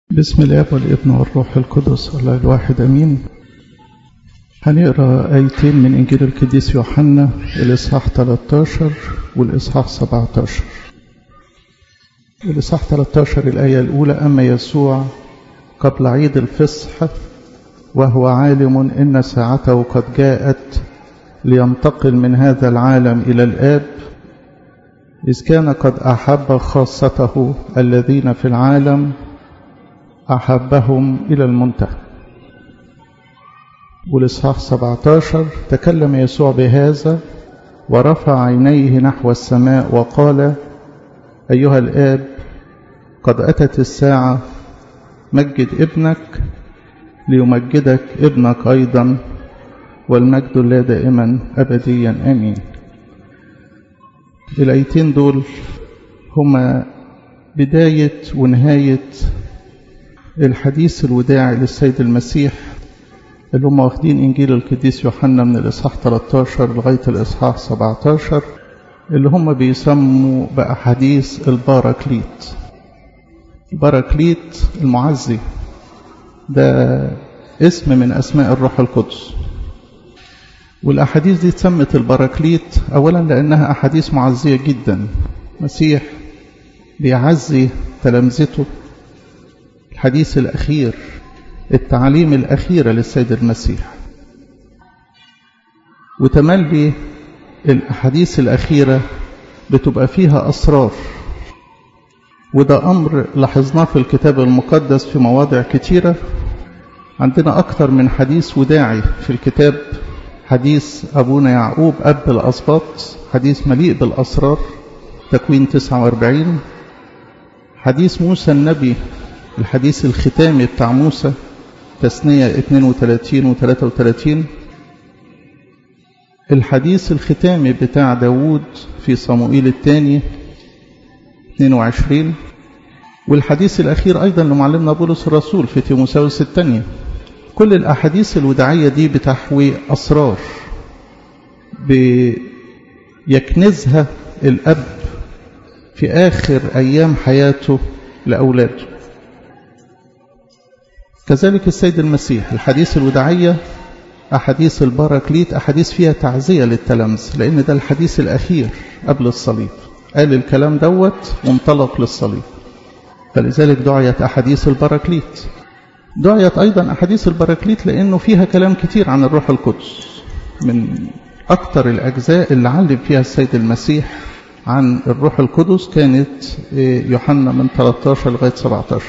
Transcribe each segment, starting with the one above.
بسم الاب والابن والروح القدس الله الواحد امين هنقرا ايتين من انجيل القديس يوحنا الاصحاح 13 والاصحاح 17 الاصحاح 13 الايه الاولى اما يسوع قبل عيد الفصح وهو عالم ان ساعته قد جاءت لينتقل من هذا العالم الى الاب اذ كان قد احب خاصته الذين في العالم أحبهم إلى المنتهى والإصحاح 17 تكلم يسوع بهذا ورفع عينيه نحو السماء وقال أيها الآب قد أتت الساعة مجد ابنك ليمجدك ابنك أيضا والمجد لا دائما أبديا آمين الآيتين دول هما بداية ونهاية الحديث الوداعي للسيد المسيح اللي هم واخدين إنجيل القديس يوحنا من الإصحاح 13 لغاية الإصحاح 17 اللي هم بيسموا بأحاديث الباراكليت الباراكليت المعزي ده اسم من أسماء الروح القدس والأحاديث دي اتسمت الباراكليت أولا لأنها أحاديث معزية جدا مسيح بيعزي تلامذته الحديث الأخير التعاليم الأخيرة للسيد المسيح وتملي الأحاديث الأخيرة بتبقى فيها أسرار وده أمر لاحظناه في الكتاب المقدس في مواضع كتيرة عندنا أكثر من حديث وداعي في الكتاب حديث أبونا يعقوب أب الأسباط حديث مليء بالأسرار تكوين 49 حديث موسى النبي الحديث الختامي بتاع موسى تثنية 32 و 33 الحديث الختامي بتاع داوود في صموئيل الثاني 22 والحديث الأخير أيضا لمعلمنا بولس الرسول في تيموساوس الثانية كل الأحاديث الوداعية دي بتحوي أسرار بيكنزها الأب في آخر أيام حياته لأولاده كذلك السيد المسيح الحديث الوداعية أحاديث الباراكليت أحاديث فيها تعزية للتلامذة لأن ده الحديث الأخير قبل الصليب قال الكلام دوت وانطلق للصليب فلذلك دعيت أحاديث الباراكليت دعيت أيضا أحاديث الباراكليت لأنه فيها كلام كتير عن الروح القدس من أكثر الأجزاء اللي علم فيها السيد المسيح عن الروح القدس كانت يوحنا من 13 لغاية 17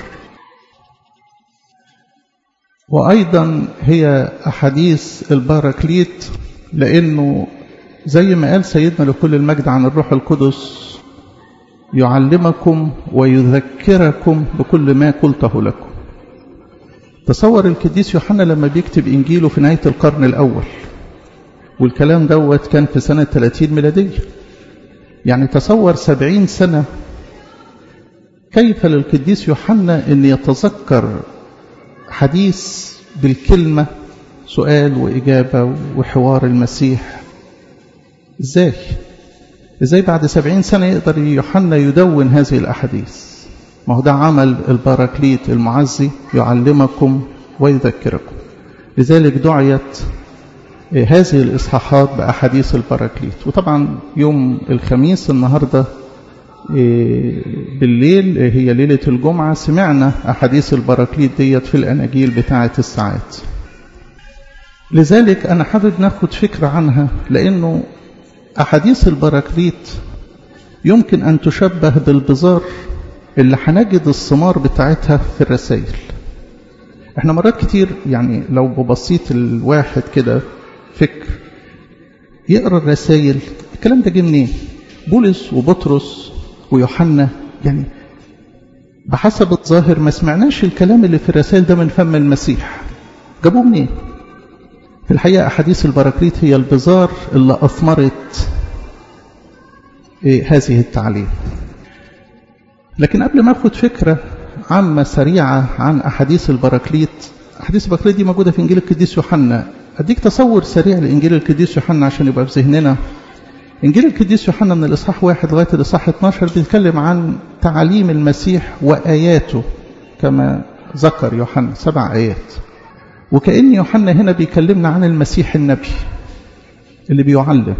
وأيضا هي أحاديث الباراكليت لأنه زي ما قال سيدنا لكل المجد عن الروح القدس يعلمكم ويذكركم بكل ما قلته لكم تصور القديس يوحنا لما بيكتب إنجيله في نهاية القرن الأول والكلام دوت كان في سنة 30 ميلادية يعني تصور سبعين سنة كيف للقديس يوحنا أن يتذكر حديث بالكلمة سؤال وإجابة وحوار المسيح إزاي إزاي بعد سبعين سنة يقدر يوحنا يدون هذه الأحاديث ما هو ده عمل الباراكليت المعزي يعلمكم ويذكركم لذلك دعيت هذه الإصحاحات بأحاديث الباراكليت وطبعا يوم الخميس النهاردة بالليل هي ليلة الجمعة سمعنا أحاديث البراكليت ديت في الأناجيل بتاعة الساعات لذلك أنا حابب ناخد فكرة عنها لأنه أحاديث البراكليت يمكن أن تشبه بالبزار اللي هنجد الثمار بتاعتها في الرسائل احنا مرات كتير يعني لو ببسيط الواحد كده فكر يقرا الرسائل الكلام ده جه منين بولس وبطرس ويوحنا يعني بحسب الظاهر ما سمعناش الكلام اللي في الرسائل ده من فم المسيح جابوه منين في الحقيقة أحاديث البراكليت هي البزار اللي أثمرت إيه هذه التعليم لكن قبل ما أخد فكرة عامة سريعة عن أحاديث البراكليت أحاديث البراكليت دي موجودة في إنجيل القديس يوحنا أديك تصور سريع لإنجيل القديس يوحنا عشان يبقى في ذهننا إنجيل القديس يوحنا من الإصحاح واحد لغاية الإصحاح 12 بيتكلم عن تعاليم المسيح وآياته كما ذكر يوحنا سبع آيات وكأن يوحنا هنا بيكلمنا عن المسيح النبي اللي بيعلم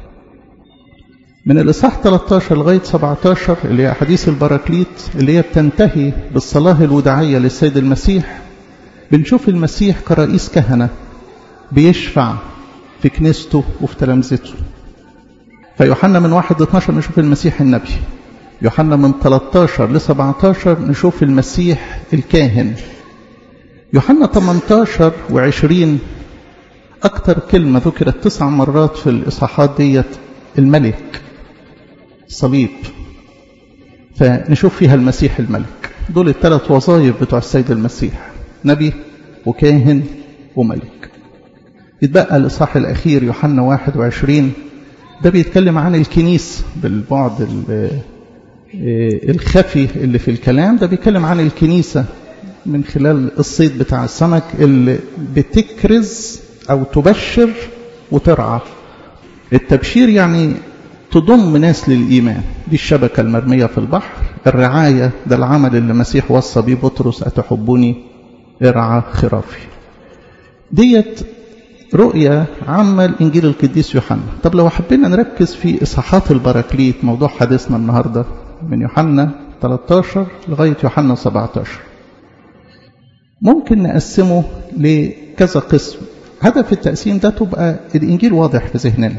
من الإصحاح 13 لغاية 17 اللي هي حديث البراكليت اللي هي بتنتهي بالصلاة الوداعية للسيد المسيح بنشوف المسيح كرئيس كهنة بيشفع في كنيسته وفي تلامذته فيوحنا من 1 ل 12 نشوف المسيح النبي يوحنا من 13 ل 17 نشوف المسيح الكاهن يوحنا 18 و20 أكثر كلمة ذكرت تسع مرات في الإصحاحات ديت الملك صليب فنشوف فيها المسيح الملك دول الثلاث وظائف بتوع السيد المسيح نبي وكاهن وملك يتبقى الإصحاح الأخير يوحنا 21 ده بيتكلم عن الكنيسة بالبعد الخفي اللي في الكلام ده بيتكلم عن الكنيسة من خلال الصيد بتاع السمك اللي بتكرز أو تبشر وترعى التبشير يعني تضم ناس للإيمان دي الشبكة المرمية في البحر الرعاية ده العمل اللي المسيح وصى بيه بطرس أتحبني ارعى خرافي ديت رؤية عامة لإنجيل القديس يوحنا طب لو حبينا نركز في إصحاحات البراكليت موضوع حديثنا النهاردة من يوحنا 13 لغاية يوحنا 17 ممكن نقسمه لكذا قسم هدف التقسيم ده تبقى الإنجيل واضح في ذهننا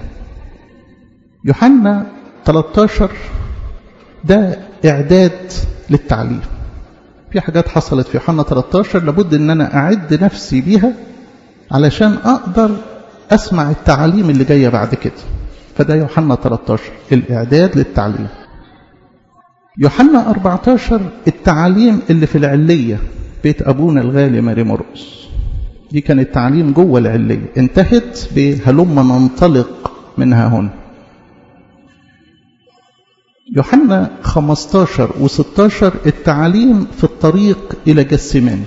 يوحنا 13 ده إعداد للتعليم في حاجات حصلت في يوحنا 13 لابد ان انا اعد نفسي بيها علشان اقدر اسمع التعاليم اللي جايه بعد كده فده يوحنا 13 الاعداد للتعليم يوحنا 14 التعاليم اللي في العليه بيت ابونا الغالي ماري مرقس دي كانت تعليم جوه العليه انتهت بهلم ننطلق منها هنا يوحنا 15 و16 التعليم في الطريق إلى جسماني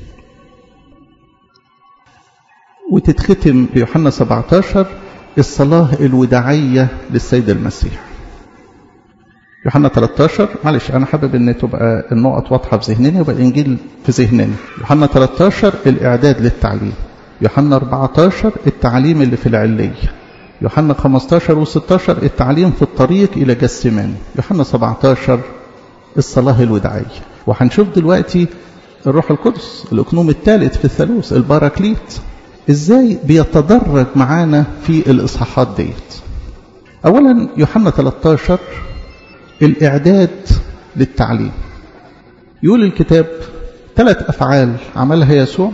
وتتختم بيوحنا 17 الصلاة الوداعية للسيد المسيح يوحنا 13 معلش أنا حابب أن تبقى النقط واضحة في ذهننا يبقى الإنجيل في ذهننا يوحنا 13 الإعداد للتعليم يوحنا 14 التعليم اللي في العلية يوحنا 15 و16 التعليم في الطريق إلى جسمان يوحنا 17 الصلاة الوداعية وهنشوف دلوقتي الروح القدس الأكنوم الثالث في الثالوث الباراكليت إزاي بيتدرج معانا في الإصحاحات ديت أولا يوحنا 13 الإعداد للتعليم يقول الكتاب ثلاث أفعال عملها يسوع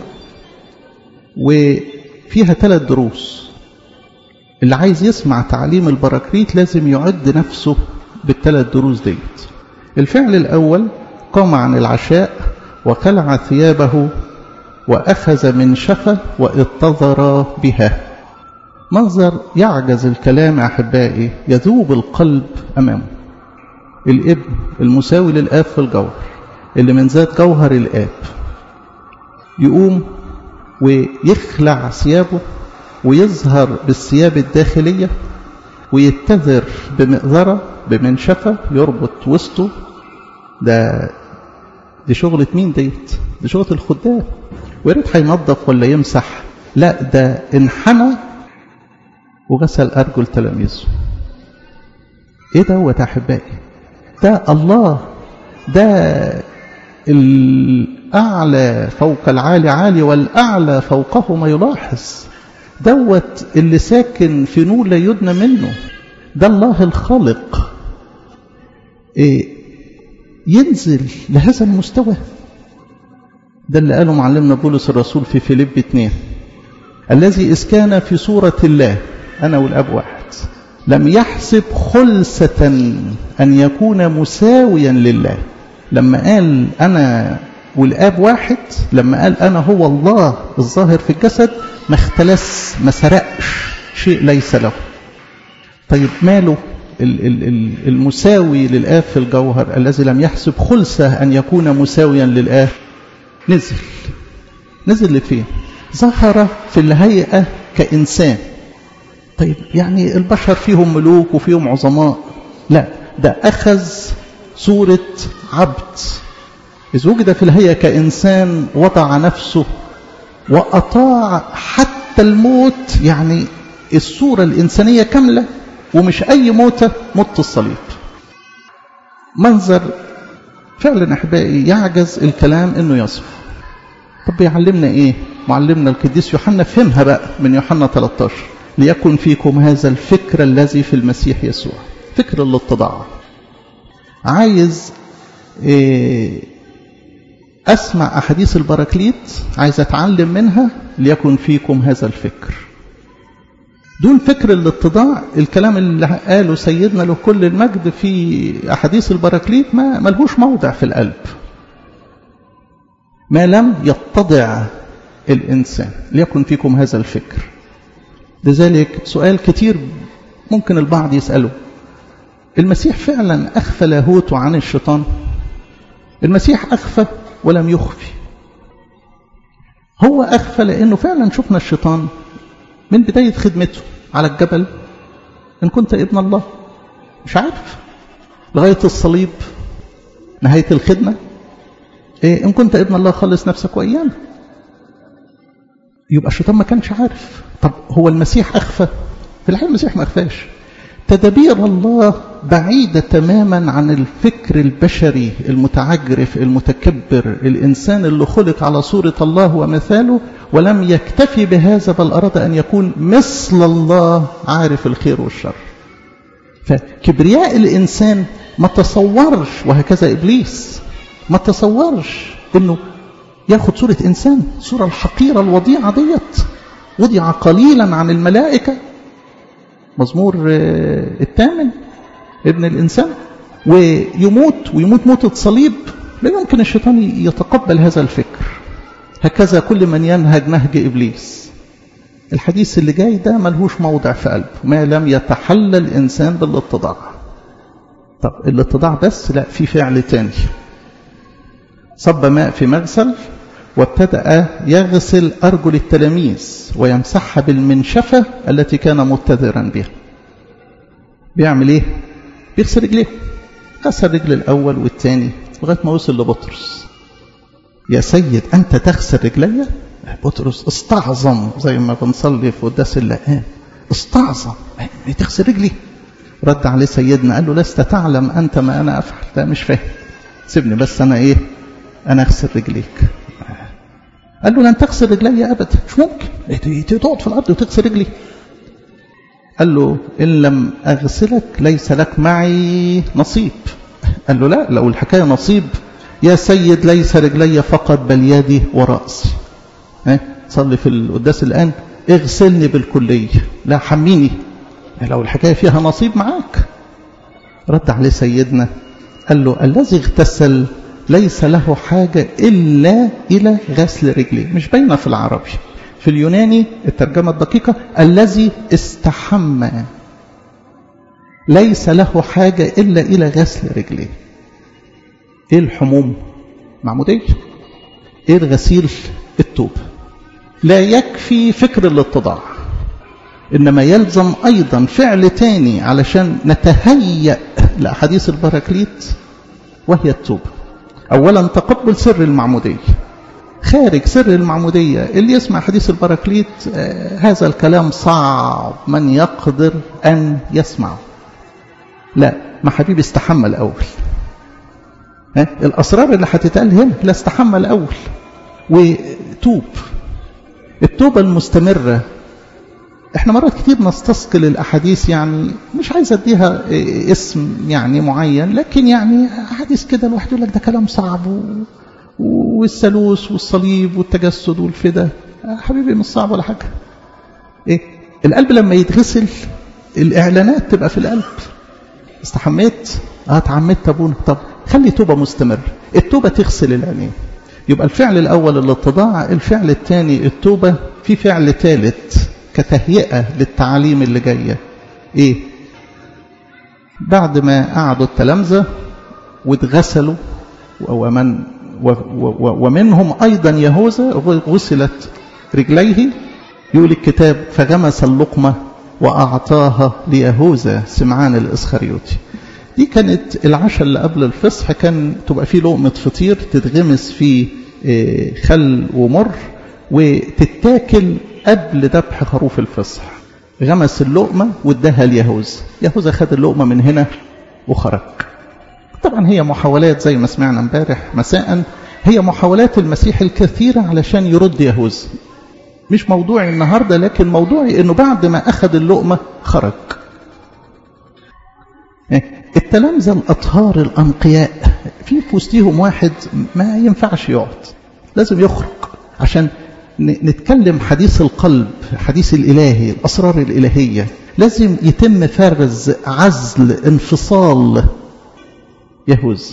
وفيها ثلاث دروس اللي عايز يسمع تعليم البراكليت لازم يعد نفسه بالثلاث دروس ديت الفعل الأول قام عن العشاء وخلع ثيابه وأخذ من شفة واتضر بها منظر يعجز الكلام أحبائي يذوب القلب أمامه الابن المساوي للآب في الجوهر اللي من ذات جوهر الآب يقوم ويخلع ثيابه ويظهر بالثياب الداخلية ويتذر بمقذرة بمنشفة يربط وسطه ده دي شغلة مين ديت دي شغلة الخدام وياريت هينظف ولا يمسح لا ده انحنى وغسل أرجل تلاميذه ايه دوت يا احبائي ده الله ده الأعلى فوق العالي عالي والأعلى فوقه ما يلاحظ دوت اللي ساكن في نور لا يدنى منه ده الله الخالق إيه ينزل لهذا المستوى ده اللي قاله معلمنا بولس الرسول في فيليب 2 الذي إذ كان في صورة الله أنا والأب واحد لم يحسب خلسة أن يكون مساويا لله لما قال أنا والآب واحد لما قال أنا هو الله الظاهر في الجسد ما اختلس ما سرقش شيء ليس له طيب ماله المساوي للآب في الجوهر الذي لم يحسب خلسة أن يكون مساويا للآب نزل نزل لفين ظهر في الهيئة كإنسان طيب يعني البشر فيهم ملوك وفيهم عظماء لا ده أخذ صورة عبد إذ وجد في الهيئة كإنسان وضع نفسه وأطاع حتى الموت يعني الصورة الإنسانية كاملة ومش أي موتة موت الصليب منظر فعلا أحبائي يعجز الكلام أنه يصف طب يعلمنا إيه معلمنا القديس يوحنا فهمها بقى من يوحنا 13 ليكن فيكم هذا الفكر الذي في المسيح يسوع فكر الاتضاع عايز إيه أسمع أحاديث البراكليت عايز أتعلم منها ليكن فيكم هذا الفكر دون فكر الاتضاع الكلام اللي قاله سيدنا له كل المجد في أحاديث البراكليت ما ملهوش موضع في القلب ما لم يتضع الإنسان ليكن فيكم هذا الفكر لذلك سؤال كتير ممكن البعض يسأله المسيح فعلا أخفى لاهوته عن الشيطان المسيح أخفى ولم يخفي هو أخفى لأنه فعلا شفنا الشيطان من بداية خدمته على الجبل إن كنت ابن الله مش عارف لغاية الصليب نهاية الخدمة إيه إن كنت ابن الله خلص نفسك وإيانا يبقى الشيطان ما كانش عارف طب هو المسيح أخفى في الحقيقة المسيح ما أخفاش تدابير الله بعيدة تماما عن الفكر البشري المتعجرف المتكبر الإنسان اللي خلق على صورة الله ومثاله ولم يكتفي بهذا بل أراد أن يكون مثل الله عارف الخير والشر فكبرياء الإنسان ما تصورش وهكذا إبليس ما تصورش أنه ياخد صورة إنسان صورة الحقيرة الوضيعة ديت وضع قليلا عن الملائكة مزمور الثامن ابن الإنسان ويموت ويموت موتة صليب لا يمكن الشيطان يتقبل هذا الفكر هكذا كل من ينهج نهج إبليس الحديث اللي جاي ده ملهوش موضع في قلبه ما لم يتحلى الإنسان بالاتضاع طب الاتضاع بس لا في فعل تاني صب ماء في مغسل وابتدأ يغسل أرجل التلاميذ ويمسحها بالمنشفة التي كان متذرا بها بيعمل ايه بيغسل رجليه غسل رجل الأول والثاني لغاية ما وصل لبطرس يا سيد أنت تغسل رجلي بطرس استعظم زي ما بنصلي في قداس اللقان استعظم تغسل رجلي رد عليه سيدنا قال له لست تعلم أنت ما أنا أفعل لا مش فاهم سيبني بس أنا إيه أنا أغسل رجليك قال له لن تغسل رجلي أبدا مش ممكن تقعد في الأرض وتغسل رجلي قال له إن لم أغسلك ليس لك معي نصيب قال له لا لو الحكاية نصيب يا سيد ليس رجلي فقط بل يدي ورأسي ها صلي في القداس الآن اغسلني بالكلية لا حميني لو الحكاية فيها نصيب معاك رد عليه سيدنا قال له الذي اغتسل ليس له حاجة إلا إلى غسل رجليه مش باينة في العربي في اليوناني الترجمة الدقيقة الذي استحمى ليس له حاجة إلا إلى غسل رجليه إيه الحموم معمودية إيه الغسيل التوب لا يكفي فكر الاتضاع إنما يلزم أيضا فعل تاني علشان نتهيأ لأحاديث البراكليت وهي التوبة أولا تقبل سر المعمودية خارج سر المعمودية اللي يسمع حديث البراكليت آه هذا الكلام صعب من يقدر أن يسمعه لا ما حبيبي استحمى الأول ها؟ الأسرار اللي هتتقال هنا لا استحمى الأول وتوب التوبة المستمرة احنا مرات كتير نستثقل الأحاديث يعني مش عايز أديها اسم يعني معين لكن يعني أحاديث كده الواحد يقول لك ده كلام صعب و... والثالوث والصليب والتجسد والفدا حبيبي مش صعب ولا حاجة ايه القلب لما يتغسل الإعلانات تبقى في القلب استحميت اه اتعمدت ابونا طب خلي توبة مستمر التوبة تغسل العينين يبقى الفعل الأول الاتضاع الفعل الثاني التوبة في فعل ثالث كتهيئة للتعاليم اللي جاية ايه بعد ما قعدوا التلامذة واتغسلوا ومن ومنهم أيضا يهوذا غسلت رجليه يقول الكتاب فغمس اللقمة وأعطاها ليهوذا سمعان الإسخريوطي دي كانت العشاء اللي قبل الفصح كان تبقى فيه لقمة فطير تتغمس في خل ومر وتتاكل قبل ذبح خروف الفصح غمس اللقمة واداها ليهوذا يهوذا خد اللقمة من هنا وخرج طبعا هي محاولات زي ما سمعنا امبارح مساء هي محاولات المسيح الكثيرة علشان يرد يهوذا مش موضوعي النهاردة لكن موضوعي انه بعد ما اخذ اللقمة خرج التلامذة الأطهار الأنقياء في في وسطهم واحد ما ينفعش يقعد لازم يخرج عشان نتكلم حديث القلب حديث الإلهي الأسرار الإلهية لازم يتم فرز عزل انفصال يهوذا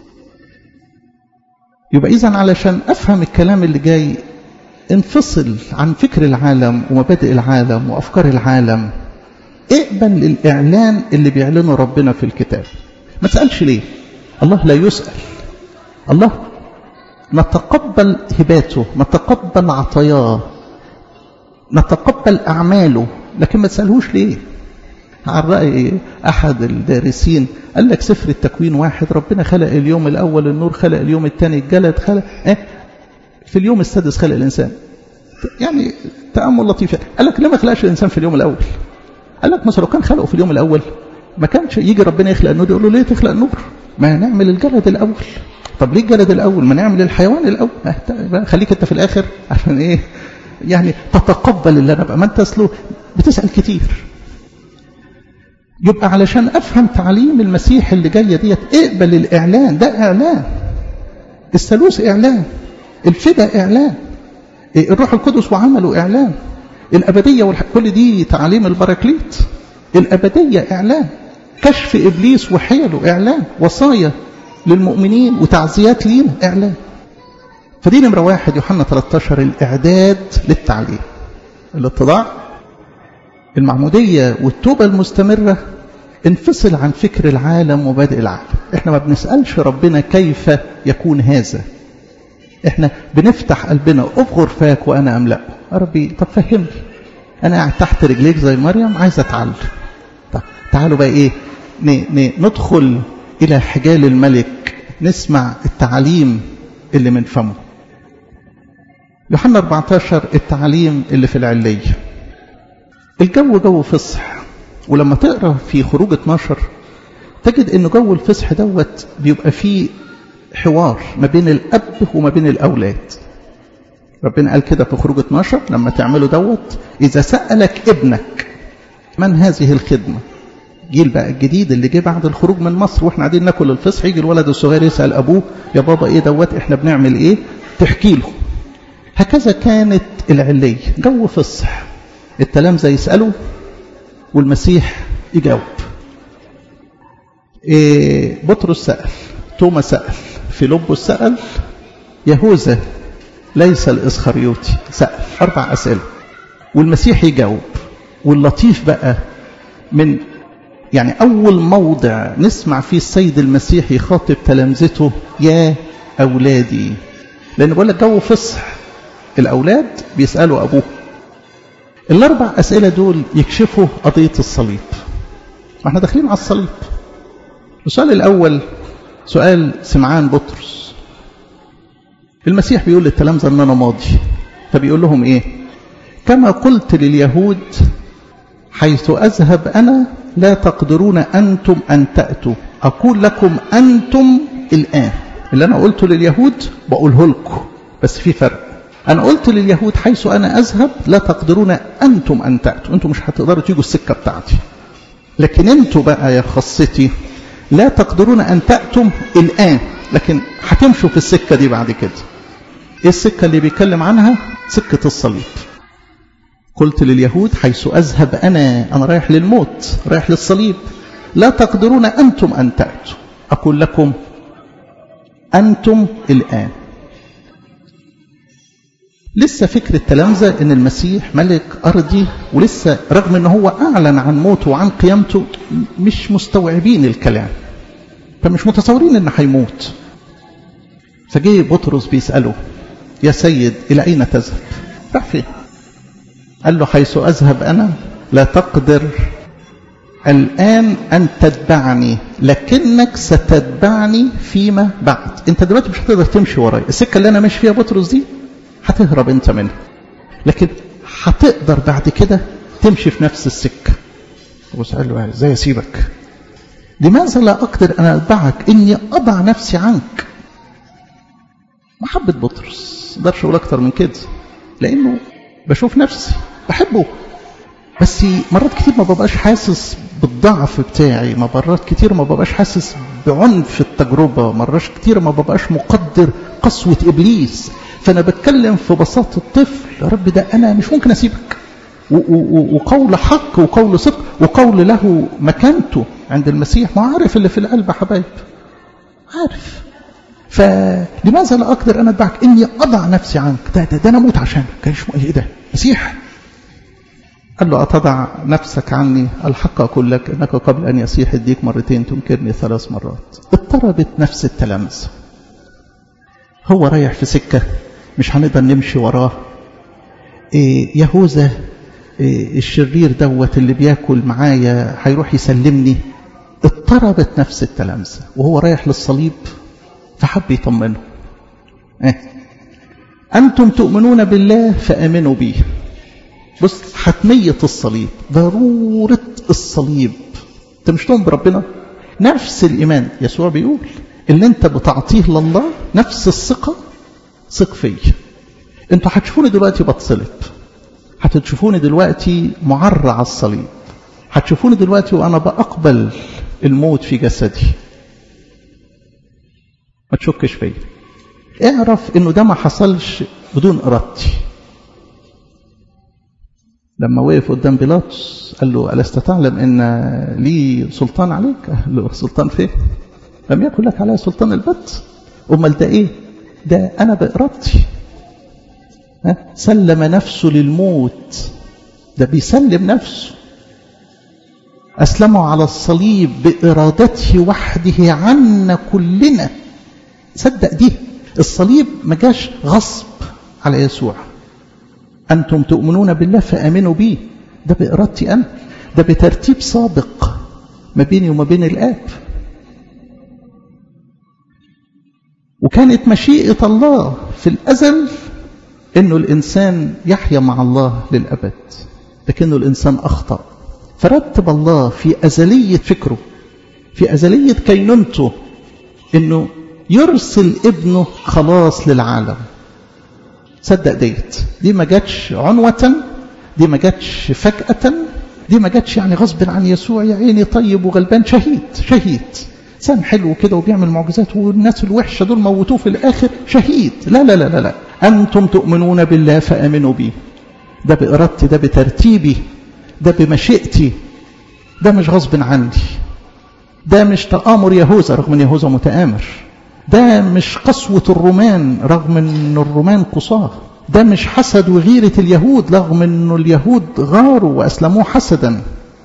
يبقى إذا علشان أفهم الكلام اللي جاي انفصل عن فكر العالم ومبادئ العالم وأفكار العالم اقبل الإعلان اللي بيعلنه ربنا في الكتاب ما تسألش ليه الله لا يسأل الله نتقبل هباته نتقبل عطاياه نتقبل أعماله لكن ما تسألهوش ليه عن رأي أحد الدارسين قال لك سفر التكوين واحد ربنا خلق اليوم الأول النور خلق اليوم الثاني الجلد خلق إيه؟ في اليوم السادس خلق الإنسان يعني تأمل لطيف قال لك ليه ما خلقش الإنسان في اليوم الأول قال لك مثلا لو كان خلقه في اليوم الأول ما كانش يجي ربنا يخلق النور يقول له ليه تخلق النور ما نعمل الجلد الأول طب ليه الجلد الأول ما نعمل الحيوان الأول خليك أنت في الآخر عشان إيه يعني تتقبل اللي أنا بقى ما أنت أصله بتسأل كتير يبقى علشان أفهم تعليم المسيح اللي جاية ديت اقبل الإعلان ده إعلان الثالوث إعلان الفدا إعلان الروح القدس وعمله إعلان الأبدية والح... كل دي تعاليم البراكليت الأبدية إعلان كشف إبليس وحيله إعلان وصايا للمؤمنين وتعزيات لينا إعلان فدي نمرة واحد يوحنا 13 الإعداد للتعليم الاتضاع المعمودية والتوبة المستمرة انفصل عن فكر العالم وبادئ العالم احنا ما بنسألش ربنا كيف يكون هذا احنا بنفتح قلبنا افغر فاك وانا املأه يا ربي طب فهمني انا قاعد تحت رجليك زي مريم عايز اتعلم طب تعالوا بقى ايه ن ن ندخل الى حجال الملك نسمع التعليم اللي من فمه يوحنا 14 التعليم اللي في العلية الجو جو فصح ولما تقرا في خروج 12 تجد ان جو الفصح دوت بيبقى فيه حوار ما بين الاب وما بين الاولاد ربنا قال كده في خروج 12 لما تعملوا دوت اذا سالك ابنك من هذه الخدمه جيل بقى الجديد اللي جه بعد الخروج من مصر واحنا قاعدين ناكل الفصح يجي الولد الصغير يسال ابوه يا بابا ايه دوت احنا بنعمل ايه تحكي له هكذا كانت العليه جو فصح التلامذه يسالوا والمسيح يجاوب إيه بطرس سال توما سال فيلبس سال يهوذا ليس الاسخريوطي سال اربع اسئله والمسيح يجاوب واللطيف بقى من يعني أول موضع نسمع فيه السيد المسيح يخاطب تلامذته يا أولادي لأن بقول لك جو فصح الأولاد بيسألوا أبوه الأربع أسئلة دول يكشفوا قضية الصليب ما احنا داخلين على الصليب السؤال الأول سؤال سمعان بطرس المسيح بيقول للتلامذة أن أنا ماضي فبيقول لهم إيه كما قلت لليهود حيث أذهب أنا لا تقدرون أنتم أن تأتوا أقول لكم أنتم الآن اللي أنا قلته لليهود بقوله لكم بس في فرق أنا قلت لليهود حيث أنا أذهب لا تقدرون أنتم أن تأتوا أنتم مش هتقدروا تيجوا السكة بتاعتي لكن أنتوا بقى يا خاصتي لا تقدرون أن تأتوا الآن لكن هتمشوا في السكة دي بعد كده إيه السكة اللي بيتكلم عنها سكة الصليب قلت لليهود حيث أذهب أنا أنا رايح للموت رايح للصليب لا تقدرون أنتم أن تأتوا أقول لكم أنتم الآن لسه فكر التلامذة ان المسيح ملك ارضي ولسه رغم ان هو اعلن عن موته وعن قيامته مش مستوعبين الكلام فمش متصورين ان هيموت فجه بطرس بيساله يا سيد الى اين تذهب راح فين قال له حيث اذهب انا لا تقدر الان ان تتبعني لكنك ستتبعني فيما بعد انت دلوقتي مش هتقدر تمشي ورايا السكه اللي انا ماشي فيها بطرس دي هتهرب انت منها لكن هتقدر بعد كده تمشي في نفس السكه بص قال له ازاي اسيبك لماذا لا اقدر ان اتبعك اني اضع نفسي عنك محبه بطرس ما اقدرش اقول اكتر من كده لانه بشوف نفسي بحبه بس مرات كتير ما ببقاش حاسس بالضعف بتاعي ما مرات كتير ما ببقاش حاسس بعنف التجربة مرات كتير ما ببقاش مقدر قسوة إبليس فأنا بتكلم في بساطة الطفل يا رب ده أنا مش ممكن أسيبك وقول حق وقول صدق وقول له مكانته عند المسيح ما عارف اللي في القلب حبايب عارف فلماذا لا أقدر أنا أتبعك إني أضع نفسي عنك ده, ده, ده أنا أموت عشانك كان إيه ده مسيح قال له أتضع نفسك عني الحق أقول لك أنك قبل أن يصيح الديك مرتين تنكرني ثلاث مرات اضطربت نفس التلامذة هو رايح في سكة مش هنقدر نمشي وراه إيه يهوذا إيه الشرير دوت اللي بياكل معايا هيروح يسلمني اضطربت نفس التلامذة وهو رايح للصليب فحب يطمنه إيه؟ أنتم تؤمنون بالله فآمنوا بي بص حتمية الصليب ضرورة الصليب انت مش تؤمن بربنا نفس الإيمان يسوع بيقول اللي انت بتعطيه لله نفس الثقة ثق فيا انتوا هتشوفوني دلوقتي بتصلب هتشوفوني دلوقتي معرى على الصليب هتشوفوني دلوقتي وانا بأقبل الموت في جسدي ما تشكش فيا اعرف انه ده ما حصلش بدون ارادتي لما وقف قدام بيلاطس قال له ألست تعلم أن لي سلطان عليك قال له سلطان فين لم يكن لك علي سلطان البت أمال ده إيه ده أنا بإرادتي سلم نفسه للموت ده بيسلم نفسه أسلمه على الصليب بإرادته وحده عنا كلنا صدق دي الصليب ما جاش غصب على يسوع أنتم تؤمنون بالله فآمنوا بي ده بإرادتي أنا ده بترتيب سابق ما بيني وما بين الآب وكانت مشيئة الله في الأزل أنه الإنسان يحيا مع الله للأبد لكنه الإنسان أخطأ فرتب الله في أزلية فكره في أزلية كينونته أنه يرسل ابنه خلاص للعالم صدق ديت دي ما جاتش عنوة دي ما جاتش فجأة دي ما جاتش يعني غصب عن يسوع يا عيني طيب وغلبان شهيد شهيد انسان حلو كده وبيعمل معجزات والناس الوحشه دول موتوه في الاخر شهيد لا لا لا لا لا انتم تؤمنون بالله فامنوا بي ده بارادتي ده بترتيبي ده بمشيئتي ده مش غصب عني ده مش تآمر يهوذا رغم ان يهوذا متآمر ده مش قسوة الرومان رغم ان الرومان قصاه ده مش حسد وغيرة اليهود رغم ان اليهود غاروا واسلموه حسدا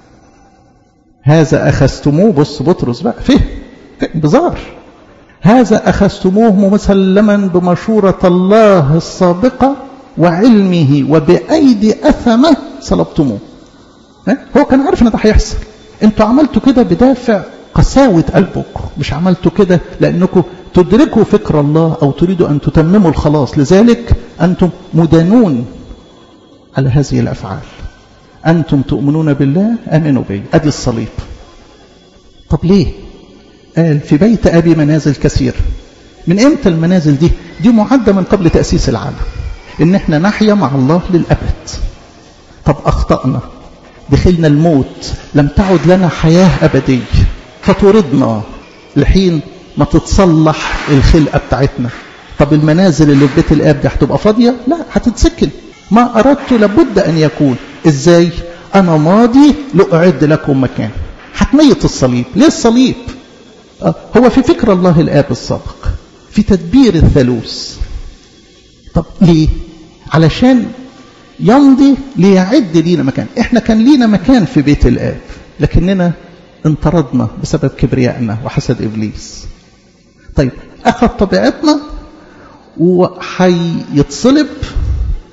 هذا أخذتموه بص بطرس بقى فهم بزار هذا أخذتموه مسلما بمشورة الله السابقة وعلمه وبأيدي أثمة صلبتموه هو كان عارف ان ده هيحصل انتوا عملتوا كده بدافع قساوة قلبكم مش عملتوا كده لأنكم تدركوا فكر الله أو تريدوا أن تتمموا الخلاص لذلك أنتم مدانون على هذه الأفعال أنتم تؤمنون بالله آمنوا بي أدي الصليب طب ليه قال في بيت أبي منازل كثير من إمتى المنازل دي دي معدة من قبل تأسيس العالم إن إحنا نحيا مع الله للأبد طب أخطأنا دخلنا الموت لم تعد لنا حياة أبدية فطردنا لحين ما تتصلح الخلقة بتاعتنا طب المنازل اللي في بيت الآب دي هتبقى فاضية لا هتتسكن ما أردت لابد أن يكون إزاي أنا ماضي لأعد لكم مكان حتمية الصليب ليه الصليب آه هو في فكر الله الآب السابق في تدبير الثالوث طب ليه علشان يمضي ليعد لينا مكان احنا كان لينا مكان في بيت الآب لكننا انطردنا بسبب كبريائنا وحسد إبليس طيب أخذ طبيعتنا وحيتصلب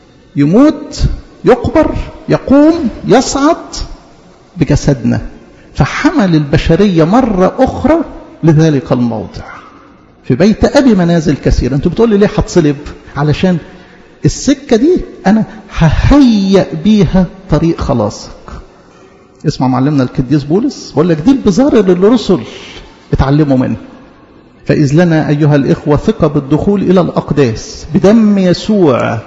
يموت يقبر يقوم يصعد بجسدنا فحمل البشرية مرة أخرى لذلك الموضع في بيت أبي منازل كثيرة أنتوا بتقول لي ليه هتصلب علشان السكة دي أنا ههيئ بيها طريق خلاصك اسمع معلمنا القديس بولس بقول لك دي البزار اللي الرسل اتعلموا منه فإذ لنا أيها الإخوة ثقة بالدخول إلى الأقداس بدم يسوع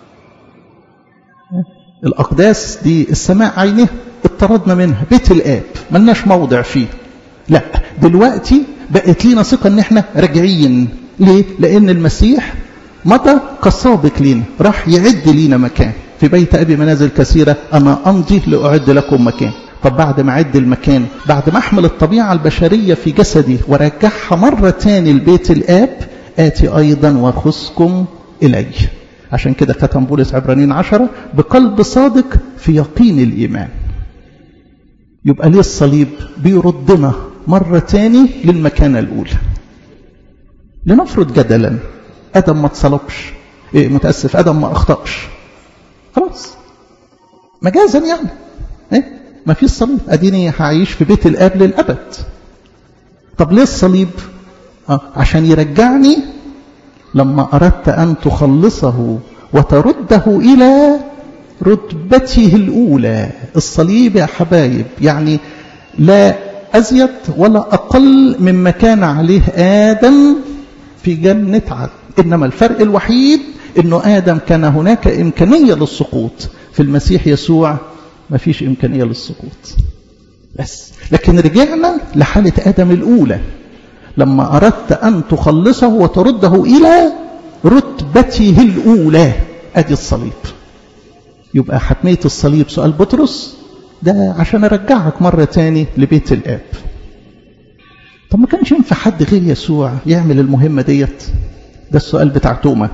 الأقداس دي السماء عينه اطردنا منها بيت الآب ملناش موضع فيه لا دلوقتي بقت لينا ثقة ان احنا راجعين ليه؟ لأن المسيح مضى كسابق لينا راح يعد لينا مكان في بيت أبي منازل كثيرة أنا أمضي لأعد لكم مكان طب بعد ما أعد المكان بعد ما أحمل الطبيعة البشرية في جسدي وارجعها مرة تاني لبيت الآب آتي أيضا وأخذكم إلي عشان كده ختم بولس عبرانيين عشرة بقلب صادق في يقين الإيمان يبقى ليه الصليب بيردنا مرة تاني للمكانة الأولى لنفرض جدلا آدم ما اتصلبش إيه متأسف آدم ما أخطأش خلاص مجازا يعني إيه ما فيش صليب أديني هعيش في بيت الآب للأبد طب ليه الصليب آه عشان يرجعني لما أردت أن تخلصه وترده إلى رتبته الأولى الصليب يا حبايب يعني لا أزيد ولا أقل مما كان عليه آدم في جنة عدن إنما الفرق الوحيد أنه آدم كان هناك إمكانية للسقوط في المسيح يسوع ما فيش إمكانية للسقوط بس لكن رجعنا لحالة آدم الأولى لما أردت أن تخلصه وترده إلى رتبته الأولى أدي الصليب يبقى حتمية الصليب سؤال بطرس ده عشان أرجعك مرة تاني لبيت الآب طب ما كانش ينفع حد غير يسوع يعمل المهمة ديت ده السؤال بتاع توما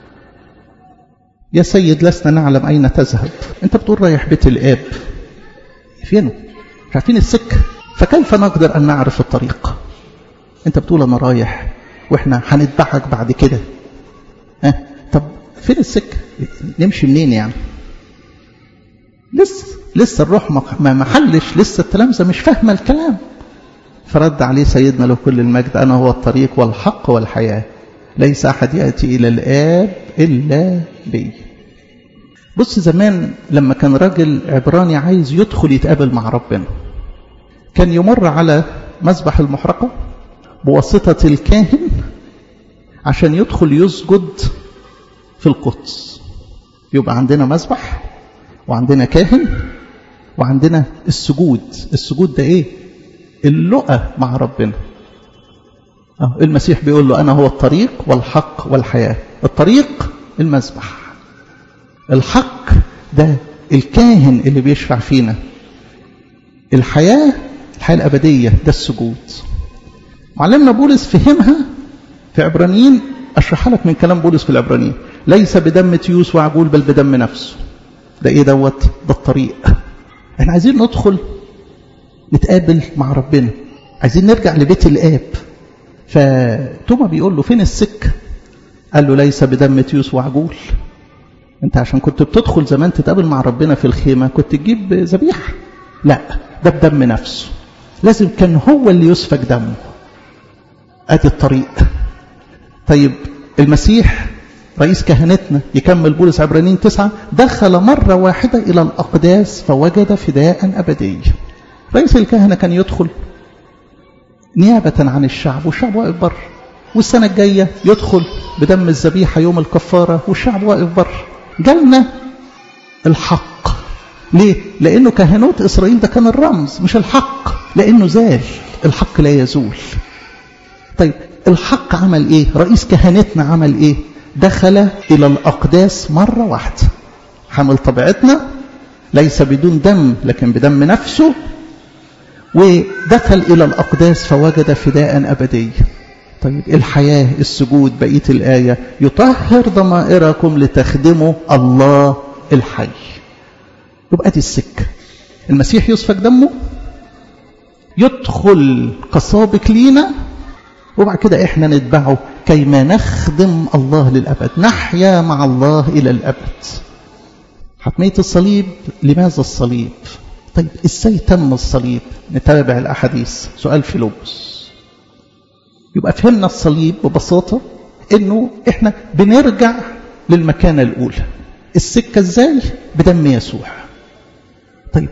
يا سيد لسنا نعلم أين تذهب أنت بتقول رايح بيت الآب فينه مش عارفين السكة فكيف نقدر أن نعرف الطريق أنت بتقول أنا رايح وإحنا هنتبعك بعد كده ها طب فين السكة نمشي منين يعني لسه لسه الروح ما محلش لسه التلامذة مش فاهمة الكلام فرد عليه سيدنا له كل المجد أنا هو الطريق والحق والحياة ليس أحد يأتي إلى الآب إلا بي بص زمان لما كان راجل عبراني عايز يدخل يتقابل مع ربنا كان يمر على مذبح المحرقة بواسطة الكاهن عشان يدخل يسجد في القدس يبقى عندنا مذبح وعندنا كاهن وعندنا السجود السجود ده ايه اللقى مع ربنا أه المسيح بيقول له أنا هو الطريق والحق والحياة الطريق المذبح الحق ده الكاهن اللي بيشفع فينا الحياة الحياة الأبدية ده السجود معلمنا بولس فهمها في عبرانيين أشرحها لك من كلام بولس في العبرانيين ليس بدم تيوس وعجول بل بدم نفسه ده ايه دوت ده الطريق احنا عايزين ندخل نتقابل مع ربنا عايزين نرجع لبيت الآب فتوما بيقول له فين السكة قال له ليس بدم تيوس وعجول انت عشان كنت بتدخل زمان تتقابل مع ربنا في الخيمة كنت تجيب ذبيحة لا ده بدم نفسه لازم كان هو اللي يسفك دمه ادي الطريق طيب المسيح رئيس كهنتنا يكمل بولس عبرانيين تسعة دخل مرة واحدة إلى الأقداس فوجد فداء أبدي رئيس الكهنة كان يدخل نيابة عن الشعب والشعب واقف بره والسنة الجاية يدخل بدم الذبيحة يوم الكفارة والشعب واقف بره جالنا الحق ليه؟ لأنه كهنوت إسرائيل ده كان الرمز مش الحق لأنه زال الحق لا يزول طيب الحق عمل إيه؟ رئيس كهنتنا عمل إيه؟ دخل إلى الأقداس مرة واحدة حمل طبيعتنا ليس بدون دم لكن بدم نفسه ودخل إلى الأقداس فوجد فداء أبدي طيب الحياة السجود بقية الآية يطهر ضمائركم لتخدموا الله الحي يبقى دي السكة المسيح يسفك دمه يدخل كسابق لينا وبعد كده احنا نتبعه كيما نخدم الله للأبد نحيا مع الله إلى الأبد حتمية الصليب لماذا الصليب طيب ازاي تم الصليب نتابع الاحاديث سؤال فيلبس يبقى فهمنا الصليب ببساطه انه احنا بنرجع للمكانه الاولى السكه ازاي بدم يسوع طيب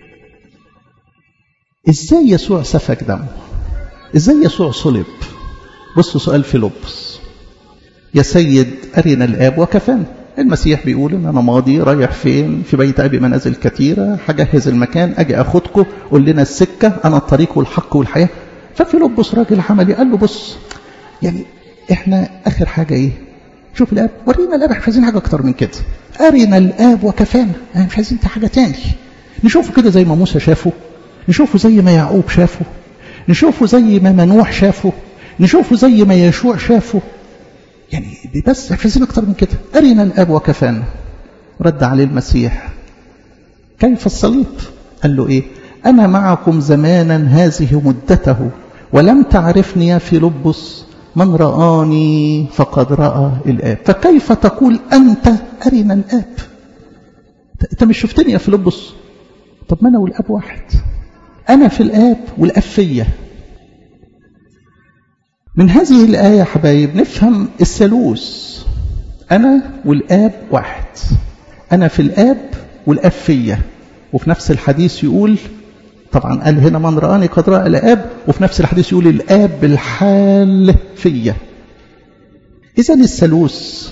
ازاي يسوع سفك دمه ازاي يسوع صلب بصوا سؤال فيلبس يا سيد أرنا الآب وكفانا المسيح بيقول ان انا ماضي رايح فين في بيت ابي منازل كثيره هجهز المكان اجي اخدكم قول لنا السكه انا الطريق والحق والحياه ففيلبس راجل عملي قال له بص يعني احنا اخر حاجه ايه شوف الاب ورينا الاب احنا عايزين حاجه اكتر من كده ارنا الاب وكفانا يعني مش عايزين حاجه تاني نشوفه كده زي ما موسى شافه نشوفه زي ما يعقوب شافه نشوفه زي ما منوح شافه نشوفه زي ما يشوع شافه يعني بس مش عايزين اكتر من كده ارنا الاب وكفانا رد عليه المسيح كيف الصليب قال له ايه انا معكم زمانا هذه مدته ولم تعرفني يا فيلبس من رآني فقد رأى الآب فكيف تقول أنت أرنا الآب أنت مش شفتني يا فيلبس طب ما أنا والآب واحد أنا في الآب والآب فيا من هذه الآية يا حبايب نفهم الثالوث أنا والآب واحد أنا في الآب والآب فيا وفي نفس الحديث يقول طبعا قال هنا من رآني قد رأى الآب وفي نفس الحديث يقول الآب بالحال فيا إذا الثالوث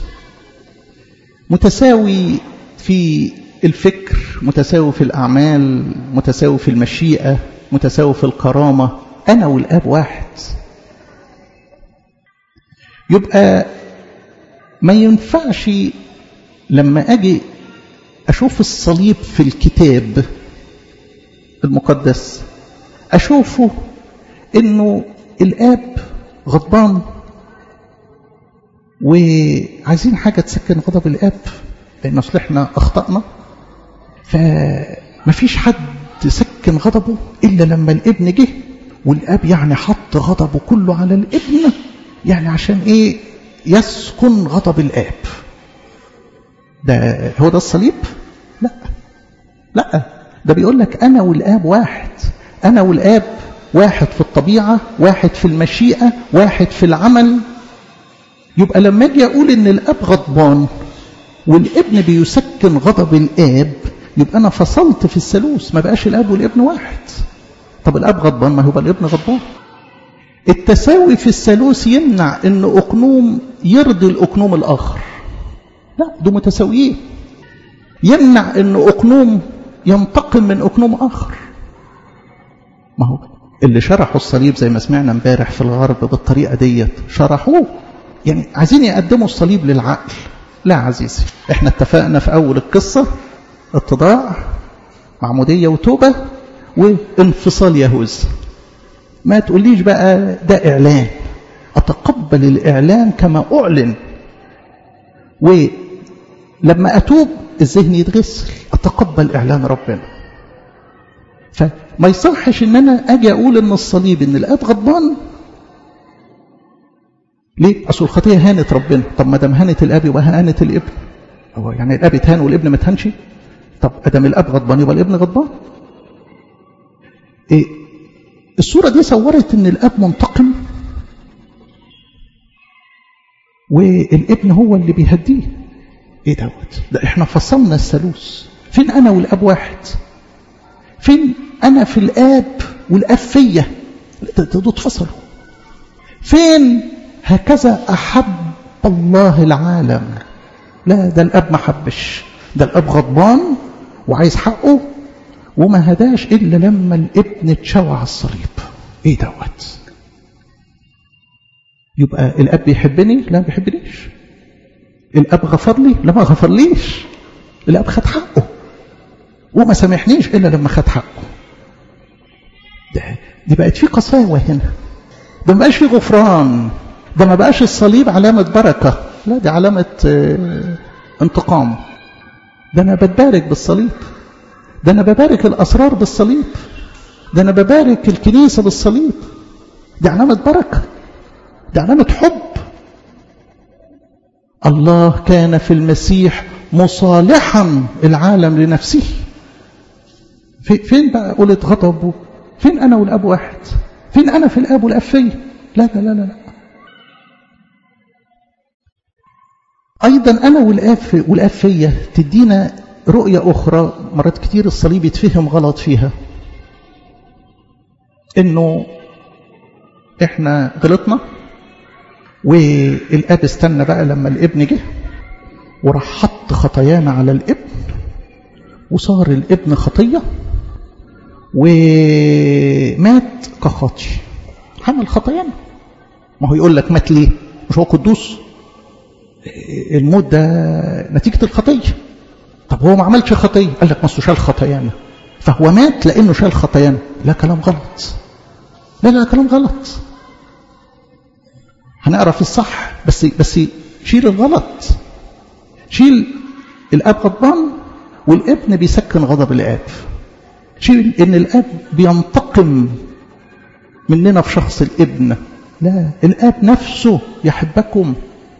متساوي في الفكر متساوي في الأعمال متساوي في المشيئة متساوي في الكرامة أنا والآب واحد يبقى ما ينفعش لما أجي أشوف الصليب في الكتاب المقدس أشوفه إنه الآب غضبان وعايزين حاجة تسكن غضب الآب لأن أصل إحنا أخطأنا فمفيش حد سكن غضبه إلا لما الابن جه والآب يعني حط غضبه كله على الابن يعني عشان إيه يسكن غضب الآب ده هو ده الصليب لا لا ده بيقول لك أنا والآب واحد أنا والآب واحد في الطبيعة واحد في المشيئة واحد في العمل يبقى لما أجي أقول إن الآب غضبان والابن بيسكن غضب الآب يبقى أنا فصلت في الثالوث ما بقاش الآب والابن واحد طب الآب غضبان ما هو الابن غضبان التساوي في الثالوث يمنع ان اقنوم يرضي الاقنوم الاخر لا دول متساويين يمنع ان اقنوم ينتقم من اقنوم اخر ما هو اللي شرحوا الصليب زي ما سمعنا امبارح في الغرب بالطريقه ديت شرحوه يعني عايزين يقدموا الصليب للعقل لا عزيزي احنا اتفقنا في اول القصه اتضاع معموديه وتوبه وانفصال يهوذا ما تقوليش بقى ده إعلان أتقبل الإعلان كما أعلن ولما أتوب الذهن يتغسل أتقبل إعلان ربنا فما يصحش ان انا اجي اقول ان الصليب ان الاب غضبان ليه اصل الخطيه هانت ربنا طب ما دام هانت الاب يبقى هانت الابن هو يعني الاب اتهان والابن ما اتهانش طب ادام الاب غضبان يبقى الابن غضبان إيه الصورة دي صورت ان الاب منتقم والابن هو اللي بيهديه ايه دوت ده احنا فصلنا الثالوث فين انا والاب واحد فين انا في الاب والاب فيا دول اتفصلوا فين هكذا احب الله العالم لا ده الاب ما حبش ده الاب غضبان وعايز حقه وما هداش إلا لما الابن اتشوى على الصليب إيه دوت يبقى الأب بيحبني لا ما بيحبنيش الأب غفر لي لا ما غفرليش الأب خد حقه وما سامحنيش إلا لما خد حقه ده دي بقت في قساوة هنا ده ما بقاش في غفران ده ما بقاش الصليب علامة بركة لا دي علامة انتقام ده أنا بتبارك بالصليب ده أنا ببارك الأسرار بالصليب ده أنا ببارك الكنيسة بالصليب دي علامة بركة دي علامة حب الله كان في المسيح مصالحا العالم لنفسه فين بقى قولة غضب فين أنا والأب واحد فين أنا في الأب والأب فيا لا لا لا لا أيضا أنا والأب والأب فيا تدينا رؤية أخرى مرات كتير الصليب يتفهم غلط فيها إنه إحنا غلطنا والأب استنى بقى لما الابن جه وراح حط خطايانا على الابن وصار الابن خطية ومات كخاطي حمل خطايانا ما هو يقول لك مات ليه مش هو قدوس الموت ده نتيجة الخطية طب هو ما عملش خطية قال لك ما شال خطايانا فهو مات لأنه شال خطايانا لا كلام غلط لا لا كلام غلط هنعرف الصح بس بس شيل الغلط شيل الاب غضبان والابن بيسكن غضب الاب شيل ان الاب بينتقم مننا في شخص الابن لا الاب نفسه يحبكم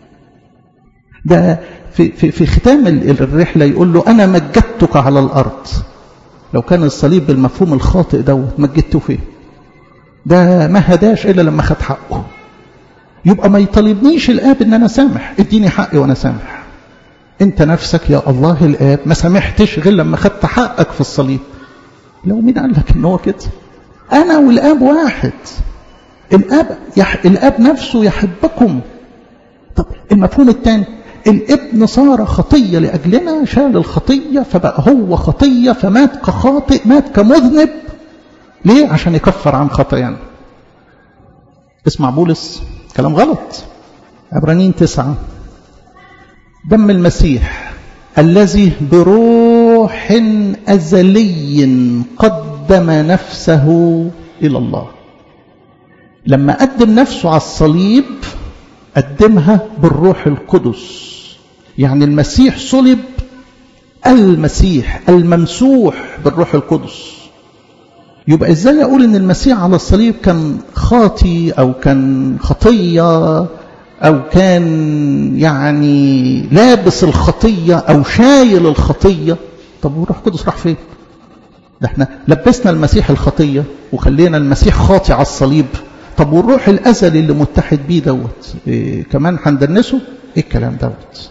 ده في, في, في ختام الرحله يقول له انا مجدتك على الارض لو كان الصليب بالمفهوم الخاطئ دوت مجدته فين ده ما هداش الا لما خد حقه يبقى ما يطالبنيش الاب ان انا سامح اديني حقي وانا سامح انت نفسك يا الله الاب ما سامحتش غير لما خدت حقك في الصليب لو مين قال لك ان هو كده انا والاب واحد الاب يح... الاب نفسه يحبكم طب المفهوم الثاني الابن صار خطيه لاجلنا شال الخطيه فبقى هو خطيه فمات كخاطئ مات كمذنب ليه عشان يكفر عن خطايانا اسمع بولس كلام غلط عبرانيين تسعة دم المسيح الذي بروح أزلي قدم نفسه إلى الله لما قدم نفسه على الصليب قدمها بالروح القدس يعني المسيح صلب المسيح الممسوح بالروح القدس يبقى ازاي اقول ان المسيح على الصليب كان خاطي او كان خطيه او كان يعني لابس الخطيه او شايل الخطيه طب والروح القدس راح فين ده احنا لبسنا المسيح الخطيه وخلينا المسيح خاطي على الصليب طب والروح الازلي اللي متحد بيه دوت إيه كمان هندنسه ايه الكلام دوت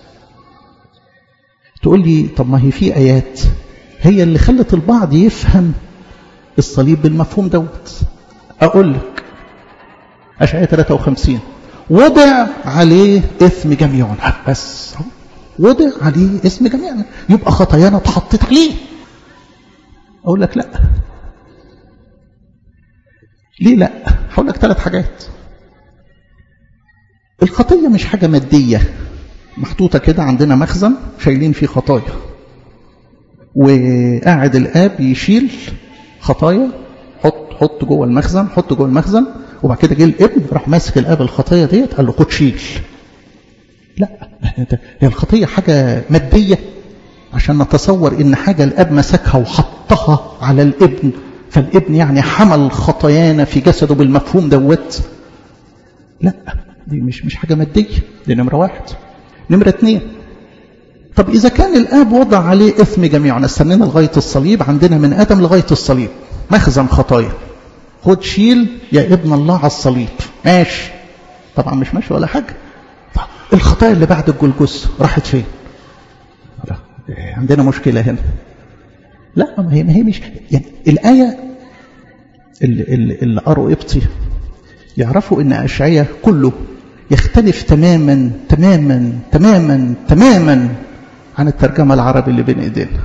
تقول لي طب ما هي في ايات هي اللي خلت البعض يفهم الصليب بالمفهوم دوت أقول لك أشعية 53 وضع عليه اسم جميعنا بس وضع عليه اسم جميعنا يبقى خطايانا اتحطت عليه أقول لك لا ليه لا هقول لك ثلاث حاجات الخطية مش حاجة مادية محطوطة كده عندنا مخزن شايلين فيه خطايا وقاعد الآب يشيل خطايا حط حط جوه المخزن حط جوه المخزن وبعد كده جه الابن راح ماسك الاب الخطيه ديت قال له خد شيل لا هي الخطيه حاجه ماديه عشان نتصور ان حاجه الاب مسكها وحطها على الابن فالابن يعني حمل خطايانا في جسده بالمفهوم دوت لا دي مش مش حاجه ماديه دي نمره واحد نمره اثنين طب إذا كان الآب وضع عليه إثم جميعنا استنينا لغاية الصليب عندنا من آدم لغاية الصليب مخزن خطايا خد شيل يا ابن الله على الصليب ماشي طبعا مش ماشي ولا حاجة طب الخطايا اللي بعد الجلجث راحت فين لا. عندنا مشكلة هنا لا ما هي ما هي مش يعني الآية اللي, اللي, اللي قروا إبطي يعرفوا إن أشعية كله يختلف تماما تماما تماما تماما عن الترجمة العربي اللي بين ايدينا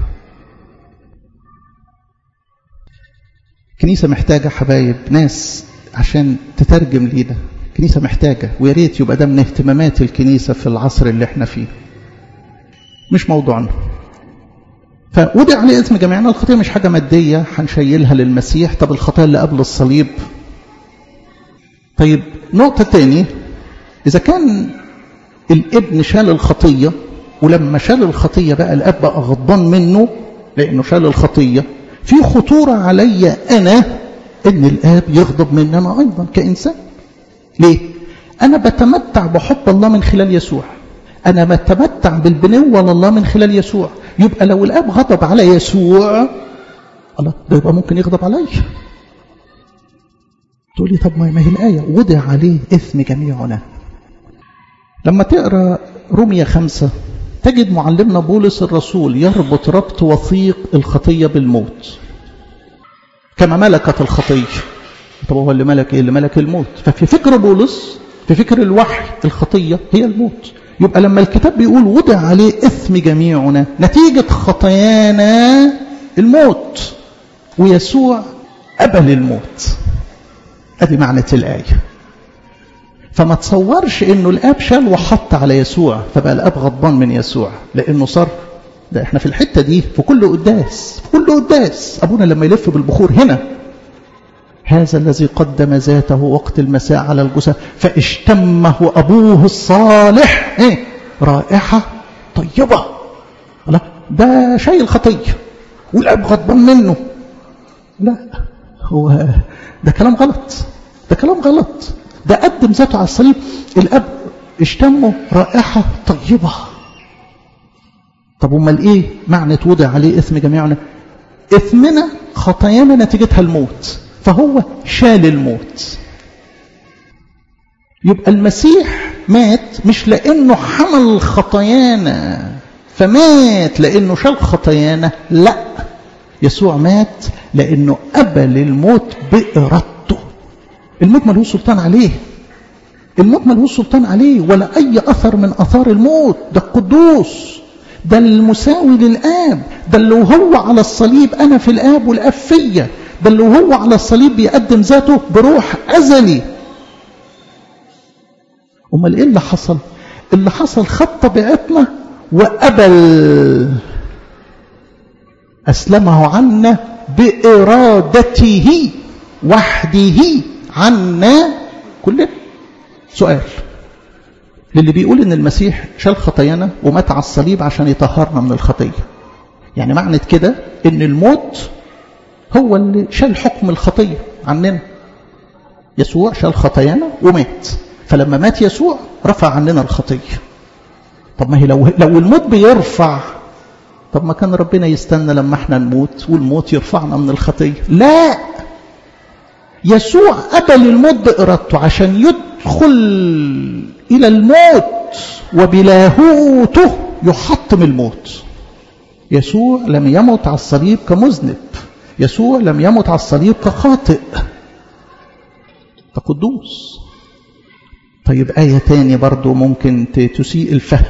كنيسة محتاجة حبايب ناس عشان تترجم لينا كنيسة محتاجة ويا ريت يبقى ده من اهتمامات الكنيسة في العصر اللي احنا فيه مش موضوعنا فوضع عليه اسم جميعنا الخطية مش حاجة مادية هنشيلها للمسيح طب الخطايا اللي قبل الصليب طيب نقطة تاني إذا كان الابن شال الخطية ولما شال الخطية بقى الأب بقى غضبان منه لأنه شال الخطية في خطورة علي أنا أن الآب يغضب مني أنا أيضا كإنسان ليه؟ أنا بتمتع بحب الله من خلال يسوع أنا بتمتع بالبنوة لله من خلال يسوع يبقى لو الآب غضب على يسوع الله ده يبقى ممكن يغضب عليا تقول لي طب ما هي الآية وضع عليه إثم جميعنا لما تقرأ رمية خمسة تجد معلمنا بولس الرسول يربط ربط وثيق الخطية بالموت كما ملكت الخطية طب هو اللي ملك ايه اللي ملك الموت ففي فكر بولس في فكر الوحي الخطية هي الموت يبقى لما الكتاب بيقول وضع عليه إثم جميعنا نتيجة خطايانا الموت ويسوع قبل الموت ادي معنى الآية فما تصورش انه الاب شال وحط على يسوع فبقى الاب غضبان من يسوع لانه صار ده احنا في الحته دي في كل قداس في كل قداس ابونا لما يلف بالبخور هنا هذا الذي قدم ذاته وقت المساء على الجثة فاشتمه أبوه الصالح ايه رائحة طيبة لا ده شيء الخطية والأب غضبان منه لا هو ده كلام غلط ده كلام غلط ده قدم ذاته على الصليب الأب اشتمه رائحة طيبة طب امال ايه معنى وضع عليه اسم جميعنا اثمنا خطايانا نتيجتها الموت فهو شال الموت يبقى المسيح مات مش لانه حمل خطايانا فمات لانه شال خطايانا لا يسوع مات لانه قبل الموت بارادته الموت ملوش سلطان عليه الموت ملوش سلطان عليه ولا اي اثر من اثار الموت ده القدوس ده المساوي للاب ده اللي هو على الصليب انا في الاب والاب فيا ده اللي هو على الصليب بيقدم ذاته بروح ازلي امال ايه اللي حصل اللي حصل خد طبيعتنا وقبل اسلمه عنا بارادته وحده عنا كلنا سؤال للي بيقول ان المسيح شال خطايانا ومات على الصليب عشان يطهرنا من الخطيه يعني معنى كده ان الموت هو اللي شال حكم الخطيه عننا يسوع شال خطايانا ومات فلما مات يسوع رفع عننا الخطيه طب ما هي لو لو الموت بيرفع طب ما كان ربنا يستنى لما احنا نموت والموت يرفعنا من الخطيه لا يسوع قبل الموت بإرادته عشان يدخل إلى الموت وبلاهوته يحطم الموت يسوع لم يمت على الصليب كمذنب يسوع لم يمت على الصليب كخاطئ كقدوس طيب آية تاني برضو ممكن تسيء الفهم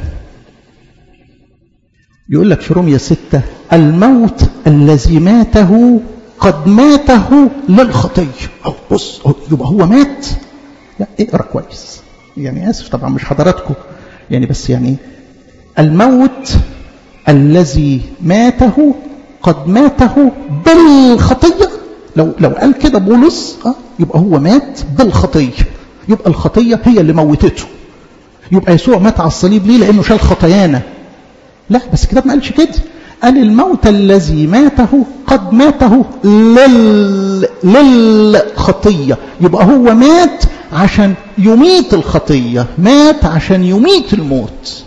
يقول لك في رومية ستة الموت الذي ماته قد ماته للخطية أو بص يبقى هو مات لا اقرأ كويس يعني آسف طبعا مش حضراتكم يعني بس يعني الموت الذي ماته قد ماته بالخطية لو لو قال كده بولس اه يبقى هو مات بالخطية يبقى الخطية هي اللي موتته يبقى يسوع مات على الصليب ليه لأنه شال خطايانا لا بس الكتاب ما قالش كده قال الموت الذي ماته قد ماته لل... للخطية يبقى هو مات عشان يميت الخطية مات عشان يميت الموت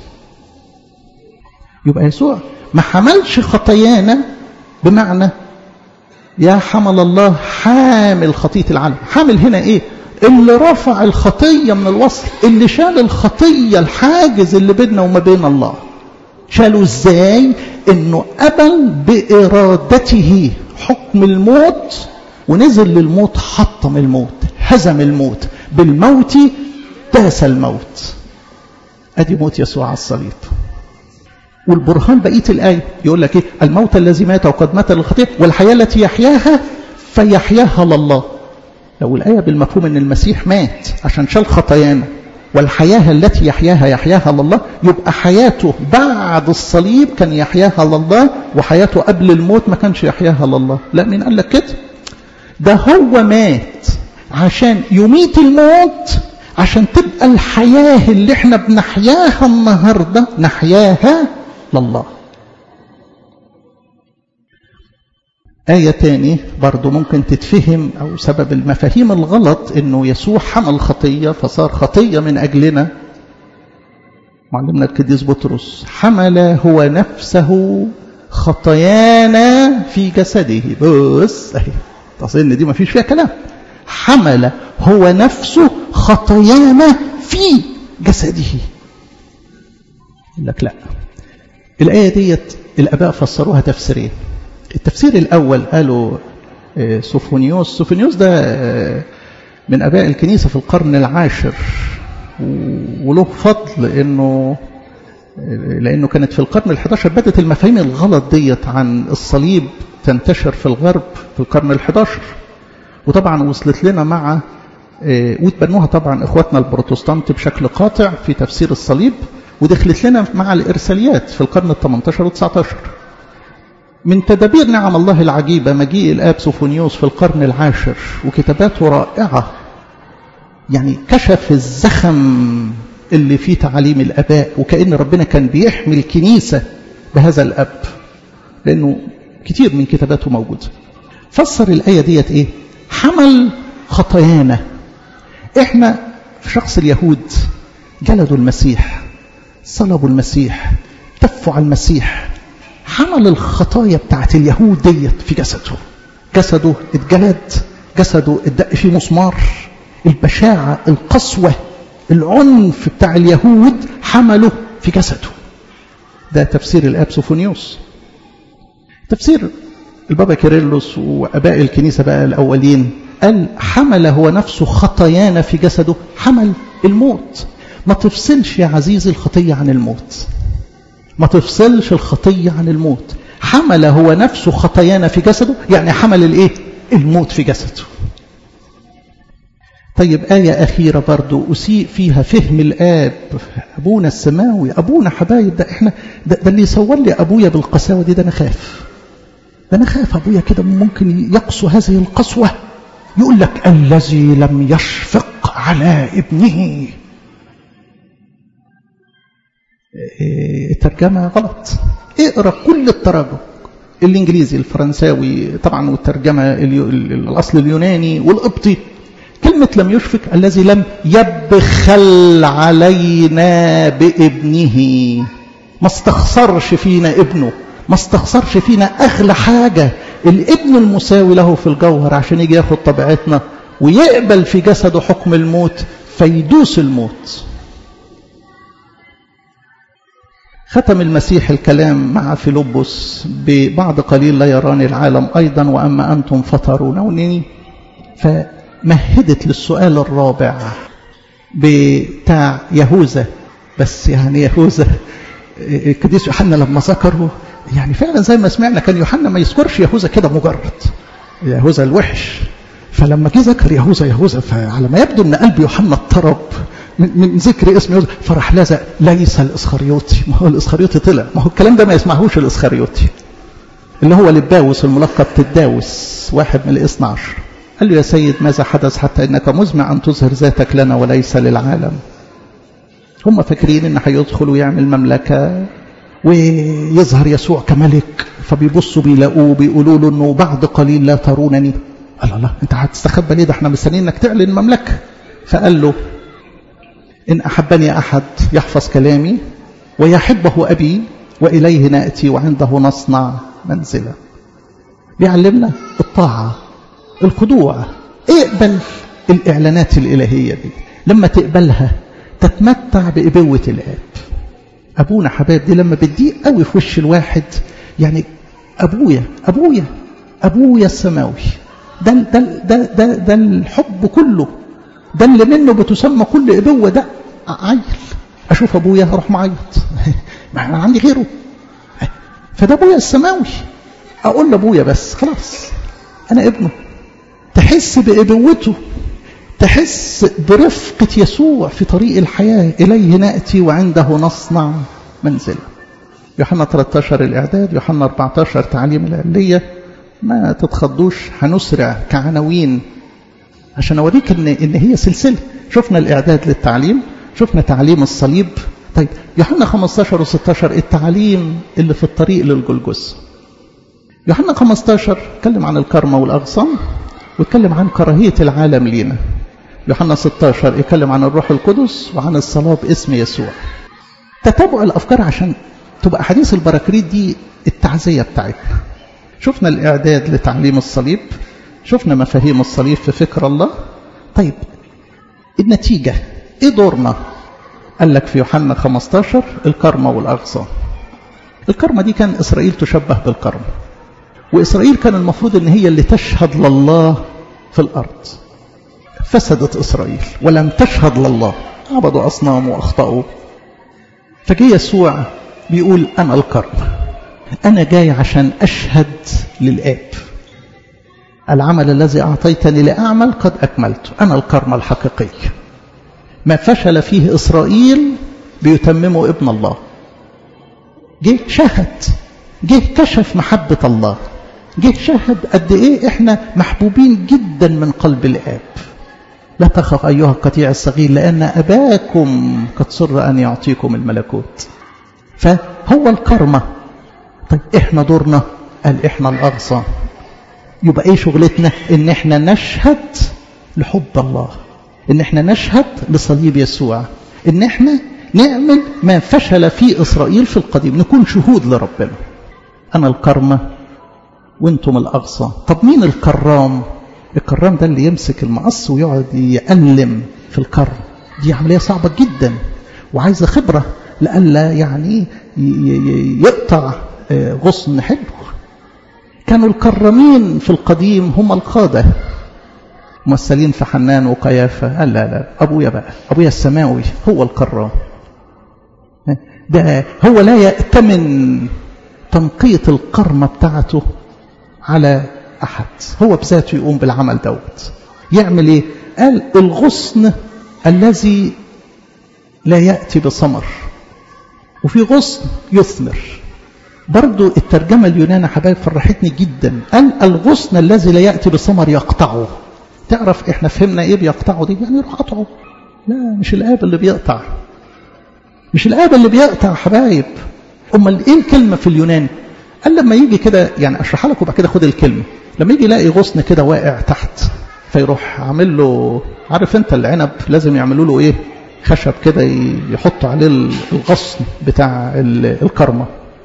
يبقى يسوع ما حملش خطايانا بمعنى يا حمل الله حامل خطية العالم حامل هنا ايه اللي رفع الخطية من الوصل اللي شال الخطية الحاجز اللي بيننا وما بين الله شالوا ازاي انه قبل بارادته حكم الموت ونزل للموت حطم الموت هزم الموت بالموت داس الموت ادي موت يسوع على الصليب والبرهان بقيه الايه يقول لك ايه الموت الذي مات وقد مات للخطيه والحياه التي يحياها فيحياها لله لو الايه بالمفهوم ان المسيح مات عشان شال خطايانا والحياة التي يحياها يحياها لله يبقى حياته بعد الصليب كان يحياها لله وحياته قبل الموت ما كانش يحياها لله لا مين قال لك كده ده هو مات عشان يميت الموت عشان تبقى الحياة اللي احنا بنحياها النهاردة نحياها لله آية تاني برضو ممكن تتفهم أو سبب المفاهيم الغلط أنه يسوع حمل خطية فصار خطية من أجلنا معلمنا القديس بطرس حمل هو نفسه خطايانا في جسده بص اهي تصل ان دي ما فيش فيها كلام حمل هو نفسه خطايانا في جسده يقول لك لا الآية ديت الآباء فسروها تفسيرين التفسير الأول قالوا سوفونيوس سوفونيوس ده من أباء الكنيسة في القرن العاشر وله فضل إنه لأنه كانت في القرن الحداشر بدأت المفاهيم الغلط ديت عن الصليب تنتشر في الغرب في القرن الحداشر وطبعا وصلت لنا مع وتبنوها طبعا إخواتنا البروتستانت بشكل قاطع في تفسير الصليب ودخلت لنا مع الإرساليات في القرن الثمنتاشر والتسعتاشر من تدابير نعم الله العجيبة مجيء الآب سوفونيوس في القرن العاشر وكتاباته رائعة يعني كشف الزخم اللي فيه تعاليم الآباء وكأن ربنا كان بيحمي الكنيسة بهذا الأب لأنه كتير من كتاباته موجودة فسر الآية ديت إيه حمل خطايانا إحنا في شخص اليهود جلدوا المسيح صلبوا المسيح تفوا على المسيح حمل الخطايا بتاعت اليهود ديت في جسده جسده اتجلد جسده اتدق فيه مسمار البشاعة القسوة العنف بتاع اليهود حمله في جسده ده تفسير الآب سوفونيوس تفسير البابا كيرلس وأباء الكنيسة بقى الأولين قال حمل هو نفسه خطايانا في جسده حمل الموت ما تفصلش يا عزيزي الخطية عن الموت ما تفصلش الخطية عن الموت حمل هو نفسه خطايانا في جسده يعني حمل الايه الموت في جسده طيب آية أخيرة برضو أسيء فيها فهم الآب أبونا السماوي أبونا حبايب ده إحنا ده, ده اللي يصور لي أبويا بالقساوة دي ده أنا خاف ده أنا خاف أبويا كده ممكن يقسو هذه القسوة يقول لك الذي لم يشفق على ابنه الترجمة غلط اقرأ كل التراجم الإنجليزي الفرنساوي طبعا والترجمة الأصل اليوناني والقبطي كلمة لم يشفق الذي لم يبخل علينا بابنه ما استخسرش فينا ابنه ما استخسرش فينا أغلى حاجة الابن المساوي له في الجوهر عشان يجي ياخد طبيعتنا ويقبل في جسده حكم الموت فيدوس الموت ختم المسيح الكلام مع فيلبس ببعض قليل لا يراني العالم أيضا وأما أنتم فترونني فمهدت للسؤال الرابع بتاع يهوذا بس يعني يهوذا القديس يوحنا لما ذكره يعني فعلا زي ما سمعنا كان يوحنا ما يذكرش يهوذا كده مجرد يهوذا الوحش فلما جه ذكر يهوذا يهوذا فعلى ما يبدو ان قلب يوحنا اضطرب من, من ذكر اسم يهوذا فراح لزق ليس الاسخريوطي ما هو الاسخريوطي طلع ما هو الكلام ده ما يسمعهوش الاسخريوطي اللي هو لباوس الملقب تداوس واحد من الاثنى عشر قال له يا سيد ماذا حدث حتى انك مزمع ان تظهر ذاتك لنا وليس للعالم هم فاكرين ان هيدخل ويعمل مملكه ويظهر يسوع كملك فبيبصوا بيلاقوه بيقولوا له انه بعد قليل لا ترونني قال الله انت هتستخبى ليه ده احنا مستنيين انك تعلن مملكه فقال له ان احبني احد يحفظ كلامي ويحبه ابي واليه ناتي وعنده نصنع منزلا بيعلمنا الطاعه الخضوع اقبل الاعلانات الالهيه دي لما تقبلها تتمتع بابوه الاب ابونا حباب دي لما بتضيق قوي في وش الواحد يعني ابويا ابويا ابويا السماوي ده ده ده ده, ده الحب كله ده اللي منه بتسمى كل ابوه ده عيل اشوف ابويا اروح معيط ما انا عندي غيره فده ابويا السماوي اقول لابويا بس خلاص انا ابنه تحس بابوته تحس برفقة يسوع في طريق الحياة إليه نأتي وعنده نصنع منزلا يوحنا 13 الإعداد يوحنا 14 تعليم العلية ما تتخضوش هنسرع كعناوين عشان أوريك إن, إن هي سلسلة شفنا الإعداد للتعليم شفنا تعليم الصليب طيب يوحنا 15 و16 التعليم اللي في الطريق للجلجث يوحنا 15 اتكلم عن الكرمة والأغصان واتكلم عن كراهية العالم لينا يوحنا 16 يتكلم عن الروح القدس وعن الصلاة باسم يسوع تتابع الأفكار عشان تبقى أحاديث البراكريت دي التعزية بتاعتنا شفنا الإعداد لتعليم الصليب شفنا مفاهيم الصليب في فكر الله طيب النتيجة إيه دورنا قال لك في يوحنا 15 الكرمة والأغصان الكرمة دي كان إسرائيل تشبه بالكرمة وإسرائيل كان المفروض أن هي اللي تشهد لله في الأرض فسدت إسرائيل ولم تشهد لله عبدوا أصنام وأخطأوا فجي يسوع بيقول أنا الكرم أنا جاي عشان أشهد للآب العمل الذي أعطيتني لأعمل قد أكملته أنا الكرمة الحقيقية ما فشل فيه إسرائيل بيتممه ابن الله جه شهد جه كشف محبة الله جه شهد قد إيه إحنا محبوبين جدا من قلب الآب لا تخف أيها القطيع الصغير لأن أباكم قد سر أن يعطيكم الملكوت فهو الكرمة طيب إحنا دورنا قال إحنا الأغصان يبقى إيه شغلتنا إن إحنا نشهد لحب الله إن إحنا نشهد لصليب يسوع إن إحنا نعمل ما فشل فيه إسرائيل في القديم نكون شهود لربنا أنا الكرمة وانتم الأغصان طب مين الكرام الكرام ده اللي يمسك المقص ويقعد يألم في الكرم دي عملية صعبة جدا وعايزة خبرة لألا يعني يقطع غصن حلو كانوا الكرمين في القديم هم القادة ممثلين في حنان وقيافة قال لا لا أبويا بقى أبويا السماوي هو الكرام ده هو لا يأتمن تنقية القرمة بتاعته على أحد هو بذاته يقوم بالعمل دوت يعمل إيه قال الغصن الذي لا يأتي بثمر وفي غصن يثمر برضو الترجمة اليونانية حبايب فرحتني جدا قال الغصن الذي لا يأتي بثمر يقطعه تعرف احنا فهمنا ايه بيقطعه دي يعني يروح قطعه لا مش الآب اللي بيقطع مش الآب اللي بيقطع حبايب امال ايه الكلمة في اليوناني قال لما يجي كده يعني اشرحها لك وبعد كده خد الكلمة لما يجي يلاقي غصن كده واقع تحت فيروح عامل له عارف انت العنب لازم يعملوا له ايه خشب كده يحطوا عليه الغصن بتاع الكرمه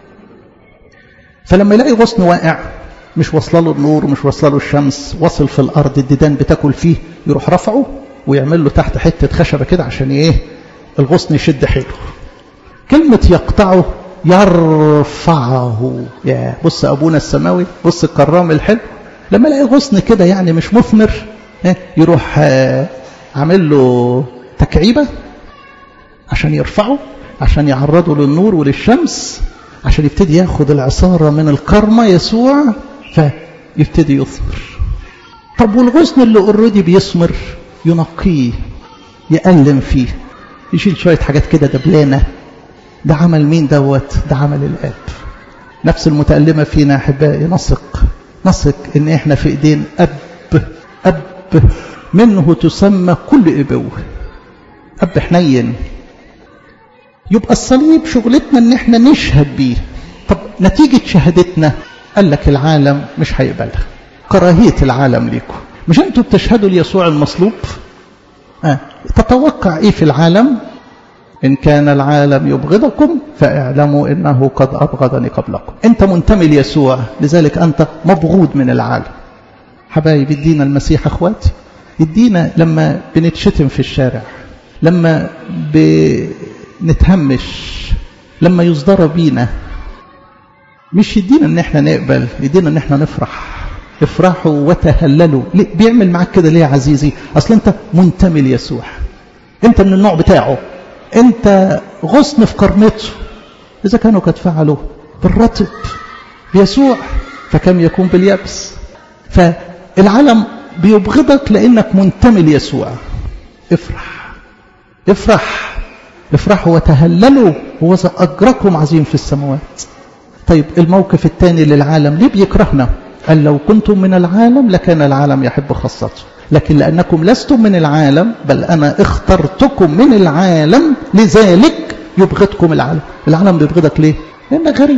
فلما يلاقي غصن واقع مش واصله له النور مش واصله له الشمس واصل في الارض الديدان بتاكل فيه يروح رفعه ويعمل له تحت حته خشبه كده عشان ايه الغصن يشد حيله كلمه يقطعه يرفعه يا بص ابونا السماوي بص الكرام الحلو لما يلاقي غصن كده يعني مش مثمر يروح عامل له تكعيبه عشان يرفعه عشان يعرضه للنور وللشمس عشان يبتدي ياخد العصارة من الكرمة يسوع فيبتدي يثمر طب والغصن اللي اوريدي بيثمر ينقيه يألم فيه يشيل شوية حاجات كده دبلانة ده عمل مين دوت ده عمل الآب نفس المتألمة فينا أحبائي نثق نثق إن إحنا في إيدين أب أب منه تسمى كل إبوة أب حنين يبقى الصليب شغلتنا ان احنا نشهد بيه طب نتيجة شهادتنا قال لك العالم مش هيقبلها كراهية العالم ليكم مش انتوا بتشهدوا ليسوع المصلوب آه. تتوقع ايه في العالم ان كان العالم يبغضكم فاعلموا انه قد ابغضني قبلكم انت منتمي ليسوع لذلك انت مبغوض من العالم حبايب يدينا المسيح اخواتي يدينا لما بنتشتم في الشارع لما ب... نتهمش لما يصدر بينا مش يدينا ان احنا نقبل يدينا ان احنا نفرح افرحوا وتهللوا ليه بيعمل معاك كده ليه يا عزيزي اصل انت منتمي ليسوع انت من النوع بتاعه انت غصن في كرمته اذا كانوا قد فعلوا بالرطب بيسوع فكم يكون باليبس فالعالم بيبغضك لانك منتمي ليسوع افرح افرح افرحوا وتهللوا هو أجركم عظيم في السماوات طيب الموقف الثاني للعالم ليه بيكرهنا قال لو كنتم من العالم لكان العالم يحب خاصته لكن لأنكم لستم من العالم بل أنا اخترتكم من العالم لذلك يبغضكم العالم العالم بيبغضك ليه لأنك غريب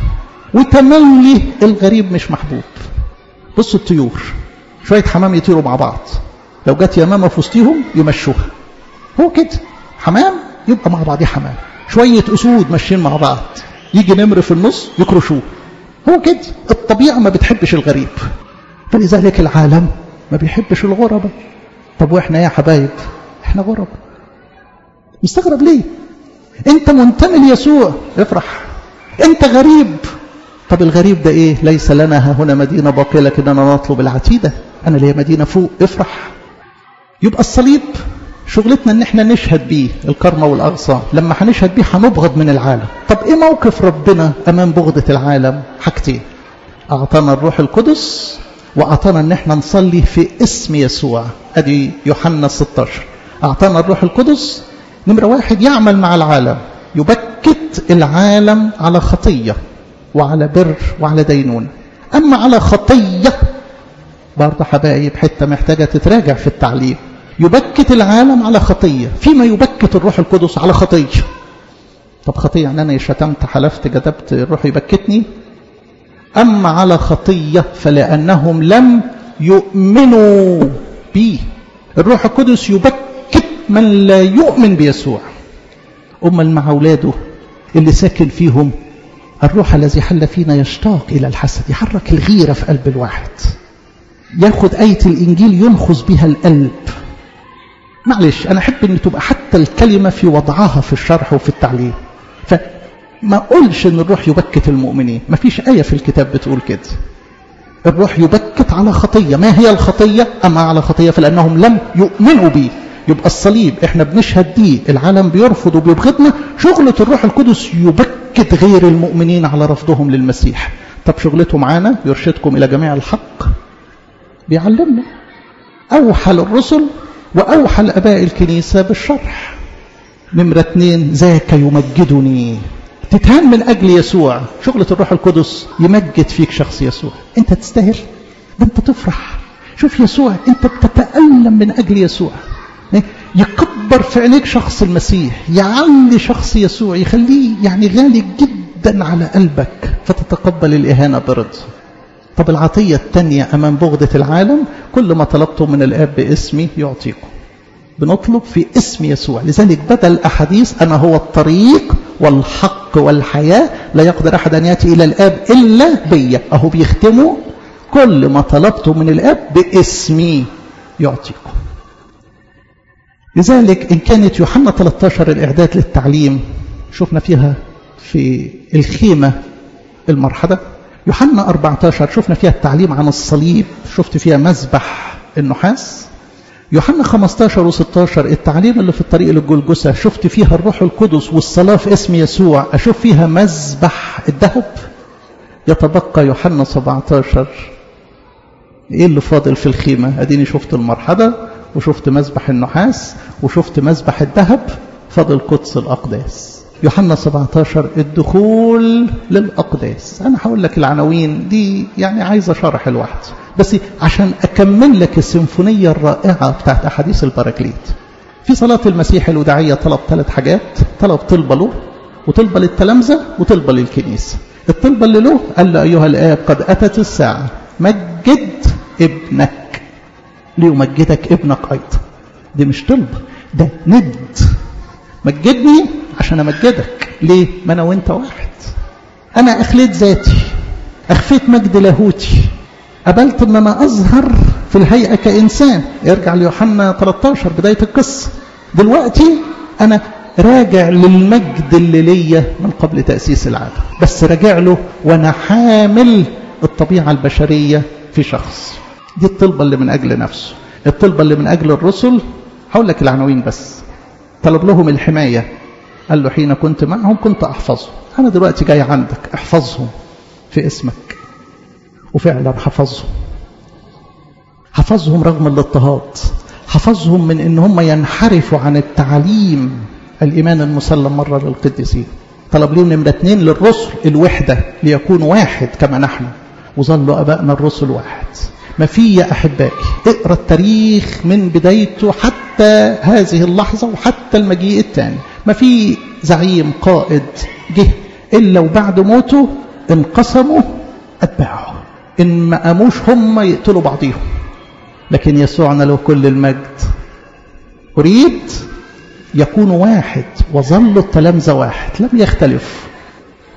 وتملي الغريب مش محبوب بصوا الطيور شوية حمام يطيروا مع بعض لو جت يمامة في وسطهم يمشوها هو كده حمام يبقى مع بعضيه حمام شوية أسود ماشيين مع بعض يجي نمر في النص يكرشوه هو كده الطبيعة ما بتحبش الغريب فلذلك العالم ما بيحبش الغربة طب واحنا يا حبايب احنا غربة مستغرب ليه انت منتمي ليسوع افرح انت غريب طب الغريب ده ايه ليس لنا ها هنا مدينة باقية لكننا نطلب العتيدة انا ليا مدينة فوق افرح يبقى الصليب شغلتنا ان احنا نشهد بيه الكرمة والاغصان لما هنشهد بيه هنبغض من العالم طب ايه موقف ربنا امام بغضة العالم حاجتين اعطانا الروح القدس واعطانا ان احنا نصلي في اسم يسوع ادي يوحنا 16 اعطانا الروح القدس نمرة واحد يعمل مع العالم يبكت العالم على خطية وعلى بر وعلى دينونة أما على خطية برضه حبايب حتة محتاجة تتراجع في التعليم يبكت العالم على خطية فيما يبكت الروح القدس على خطية طب خطية يعني أنا شتمت حلفت كذبت الروح يبكتني أما على خطية فلأنهم لم يؤمنوا بي الروح القدس يبكت من لا يؤمن بيسوع أما مع أولاده اللي ساكن فيهم الروح الذي حل فينا يشتاق إلى الحسد يحرك الغيرة في قلب الواحد ياخد آية الإنجيل ينخز بها القلب معلش أنا أحب أن تبقى حتى الكلمة في وضعها في الشرح وفي التعليم فما أقولش أن الروح يبكت المؤمنين ما فيش آية في الكتاب بتقول كده الروح يبكت على خطية ما هي الخطية أما على خطية فلأنهم لم يؤمنوا بي يبقى الصليب احنا بنشهد بيه العالم بيرفض وبيبغضنا شغلة الروح القدس يبكت غير المؤمنين على رفضهم للمسيح طب شغلته معانا يرشدكم إلى جميع الحق بيعلمنا أوحى للرسل وأوحى لأباء الكنيسة بالشرح نمرة اتنين ذاك يمجدني تتهان من أجل يسوع شغلة الروح القدس يمجد فيك شخص يسوع أنت تستاهل ده أنت تفرح شوف يسوع أنت بتتألم من أجل يسوع يكبر في عينيك شخص المسيح يعلي شخص يسوع يخليه يعني غالي جدا على قلبك فتتقبل الإهانة برضا طب العطية الثانية أمام بغضة العالم كل ما طلبتم من الآب باسمي يعطيكم بنطلب في اسم يسوع لذلك بدل الأحاديث أنا هو الطريق والحق والحياة لا يقدر أحد أن يأتي إلى الآب إلا بي أهو بيختموا كل ما طلبتم من الآب باسمي يعطيكم لذلك إن كانت يوحنا 13 الإعداد للتعليم شفنا فيها في الخيمة المرحلة يوحنا 14 شفنا فيها التعليم عن الصليب شفت فيها مذبح النحاس يوحنا 15 و16 التعليم اللي في الطريق للجلجسة شفت فيها الروح القدس والصلاة في اسم يسوع أشوف فيها مذبح الذهب يتبقى يوحنا 17 ايه اللي فاضل في الخيمة اديني شفت المرحلة وشفت مذبح النحاس وشفت مذبح الذهب فاضل قدس الأقداس يوحنا 17 الدخول للأقداس أنا هقول لك العناوين دي يعني عايزة شرح الواحد بس عشان أكمل لك السيمفونية الرائعة بتاعت أحاديث البراكليت في صلاة المسيح الوداعية طلب ثلاث حاجات طلب طلبة له وطلبة للتلامذة وطلبة للكنيسة الطلبة اللي له قال له أيها الآب قد أتت الساعة مجد ابنك ليمجدك ابنك أيضا دي مش طلب ده ند مجدني عشان أمجدك ليه ما أنا وانت واحد أنا أخليت ذاتي أخفيت مجد لاهوتي قبلت أن أنا أظهر في الهيئة كإنسان يرجع ليوحنا 13 بداية القصة دلوقتي أنا راجع للمجد اللي ليا من قبل تأسيس العالم بس راجع له وأنا حامل الطبيعة البشرية في شخص دي الطلبة اللي من أجل نفسه الطلبة اللي من أجل الرسل هقول لك العناوين بس طلب لهم الحماية قال له حين كنت معهم كنت أحفظهم أنا دلوقتي جاي عندك احفظهم في اسمك وفعلا حفظهم حفظهم رغم الاضطهاد حفظهم من ان هم ينحرفوا عن التعليم الإيمان المسلم مرة للقديسين طلب لهم نمرة اثنين للرسل الوحدة ليكون واحد كما نحن وظلوا أبائنا الرسل واحد ما في يا أحبائي اقرأ التاريخ من بدايته حتى هذه اللحظة وحتى المجيء الثاني ما في زعيم قائد جه إلا وبعد موته انقسموا أتباعه إن ما قاموش هم يقتلوا بعضهم لكن يسوعنا له كل المجد أريد يكون واحد وظل التلامذة واحد لم يختلف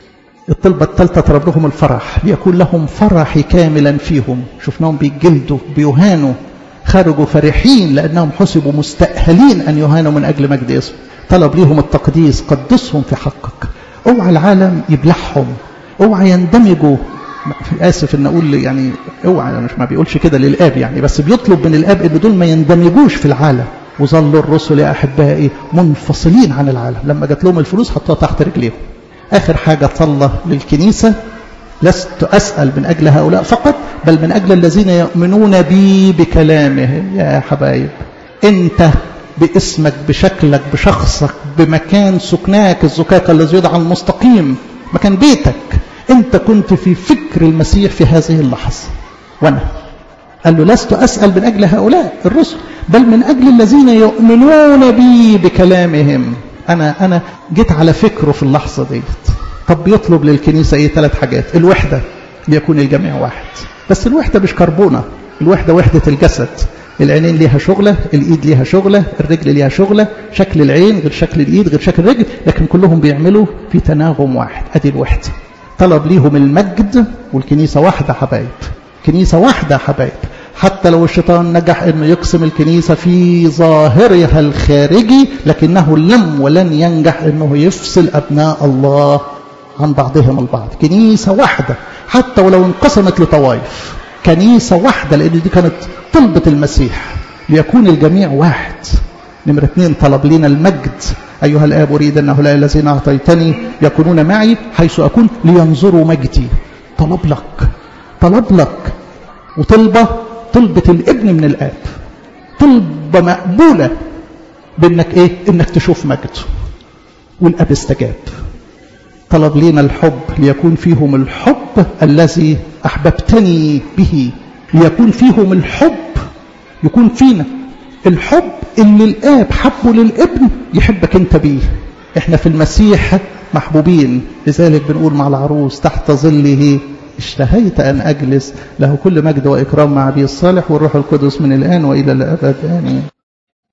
الطلبة الثالثة طلب لهم الفرح ليكون لهم فرح كاملا فيهم شفناهم بيجلدوا بيهانوا خرجوا فرحين لأنهم حسبوا مستأهلين أن يهانوا من أجل مجد اسمه طلب ليهم التقديس قدسهم في حقك اوعى العالم يبلعهم اوعى يندمجوا اسف ان اقول يعني اوعى مش ما بيقولش كده للاب يعني بس بيطلب من الاب ان دول ما يندمجوش في العالم وظلوا الرسل يا احبائي منفصلين عن العالم لما جات لهم الفلوس حطوها تحت رجليهم اخر حاجه صلى للكنيسه لست اسال من اجل هؤلاء فقط بل من اجل الذين يؤمنون بي بكلامه يا حبايب انت باسمك بشكلك بشخصك بمكان سكناك الزكاك الذي يدعى المستقيم مكان بيتك انت كنت في فكر المسيح في هذه اللحظة وانا قال له لست أسأل من أجل هؤلاء الرسل بل من أجل الذين يؤمنون بي بكلامهم أنا أنا جيت على فكره في اللحظة ديت طب بيطلب للكنيسة إيه ثلاث حاجات الوحدة ليكون الجميع واحد بس الوحدة مش كربونة الوحدة وحدة الجسد العينين ليها شغلة الإيد ليها شغلة الرجل ليها شغلة شكل العين غير شكل الإيد غير شكل الرجل لكن كلهم بيعملوا في تناغم واحد أدي الوحدة طلب ليهم المجد والكنيسة واحدة حبايب كنيسة واحدة حبايب حتى لو الشيطان نجح انه يقسم الكنيسة في ظاهرها الخارجي لكنه لم ولن ينجح انه يفصل ابناء الله عن بعضهم البعض كنيسة واحدة حتى ولو انقسمت لطوائف كنيسة واحدة لان دي كانت طلبة المسيح ليكون الجميع واحد نمرة اثنين طلب لنا المجد أيها الآب أريد أن هؤلاء الذين أعطيتني يكونون معي حيث أكون لينظروا مجدي طلب لك طلب لك وطلبة طلبة الابن من الآب طلبة مقبولة بأنك إيه إنك تشوف مجده والأب استجاب طلب لنا الحب ليكون فيهم الحب الذي أحببتني به ليكون فيهم الحب يكون فينا الحب اللي الآب حبه للابن يحبك انت بيه احنا في المسيح محبوبين لذلك بنقول مع العروس تحت ظله اشتهيت أن أجلس له كل مجد وإكرام مع أبي الصالح والروح القدس من الآن وإلى الأبد آمين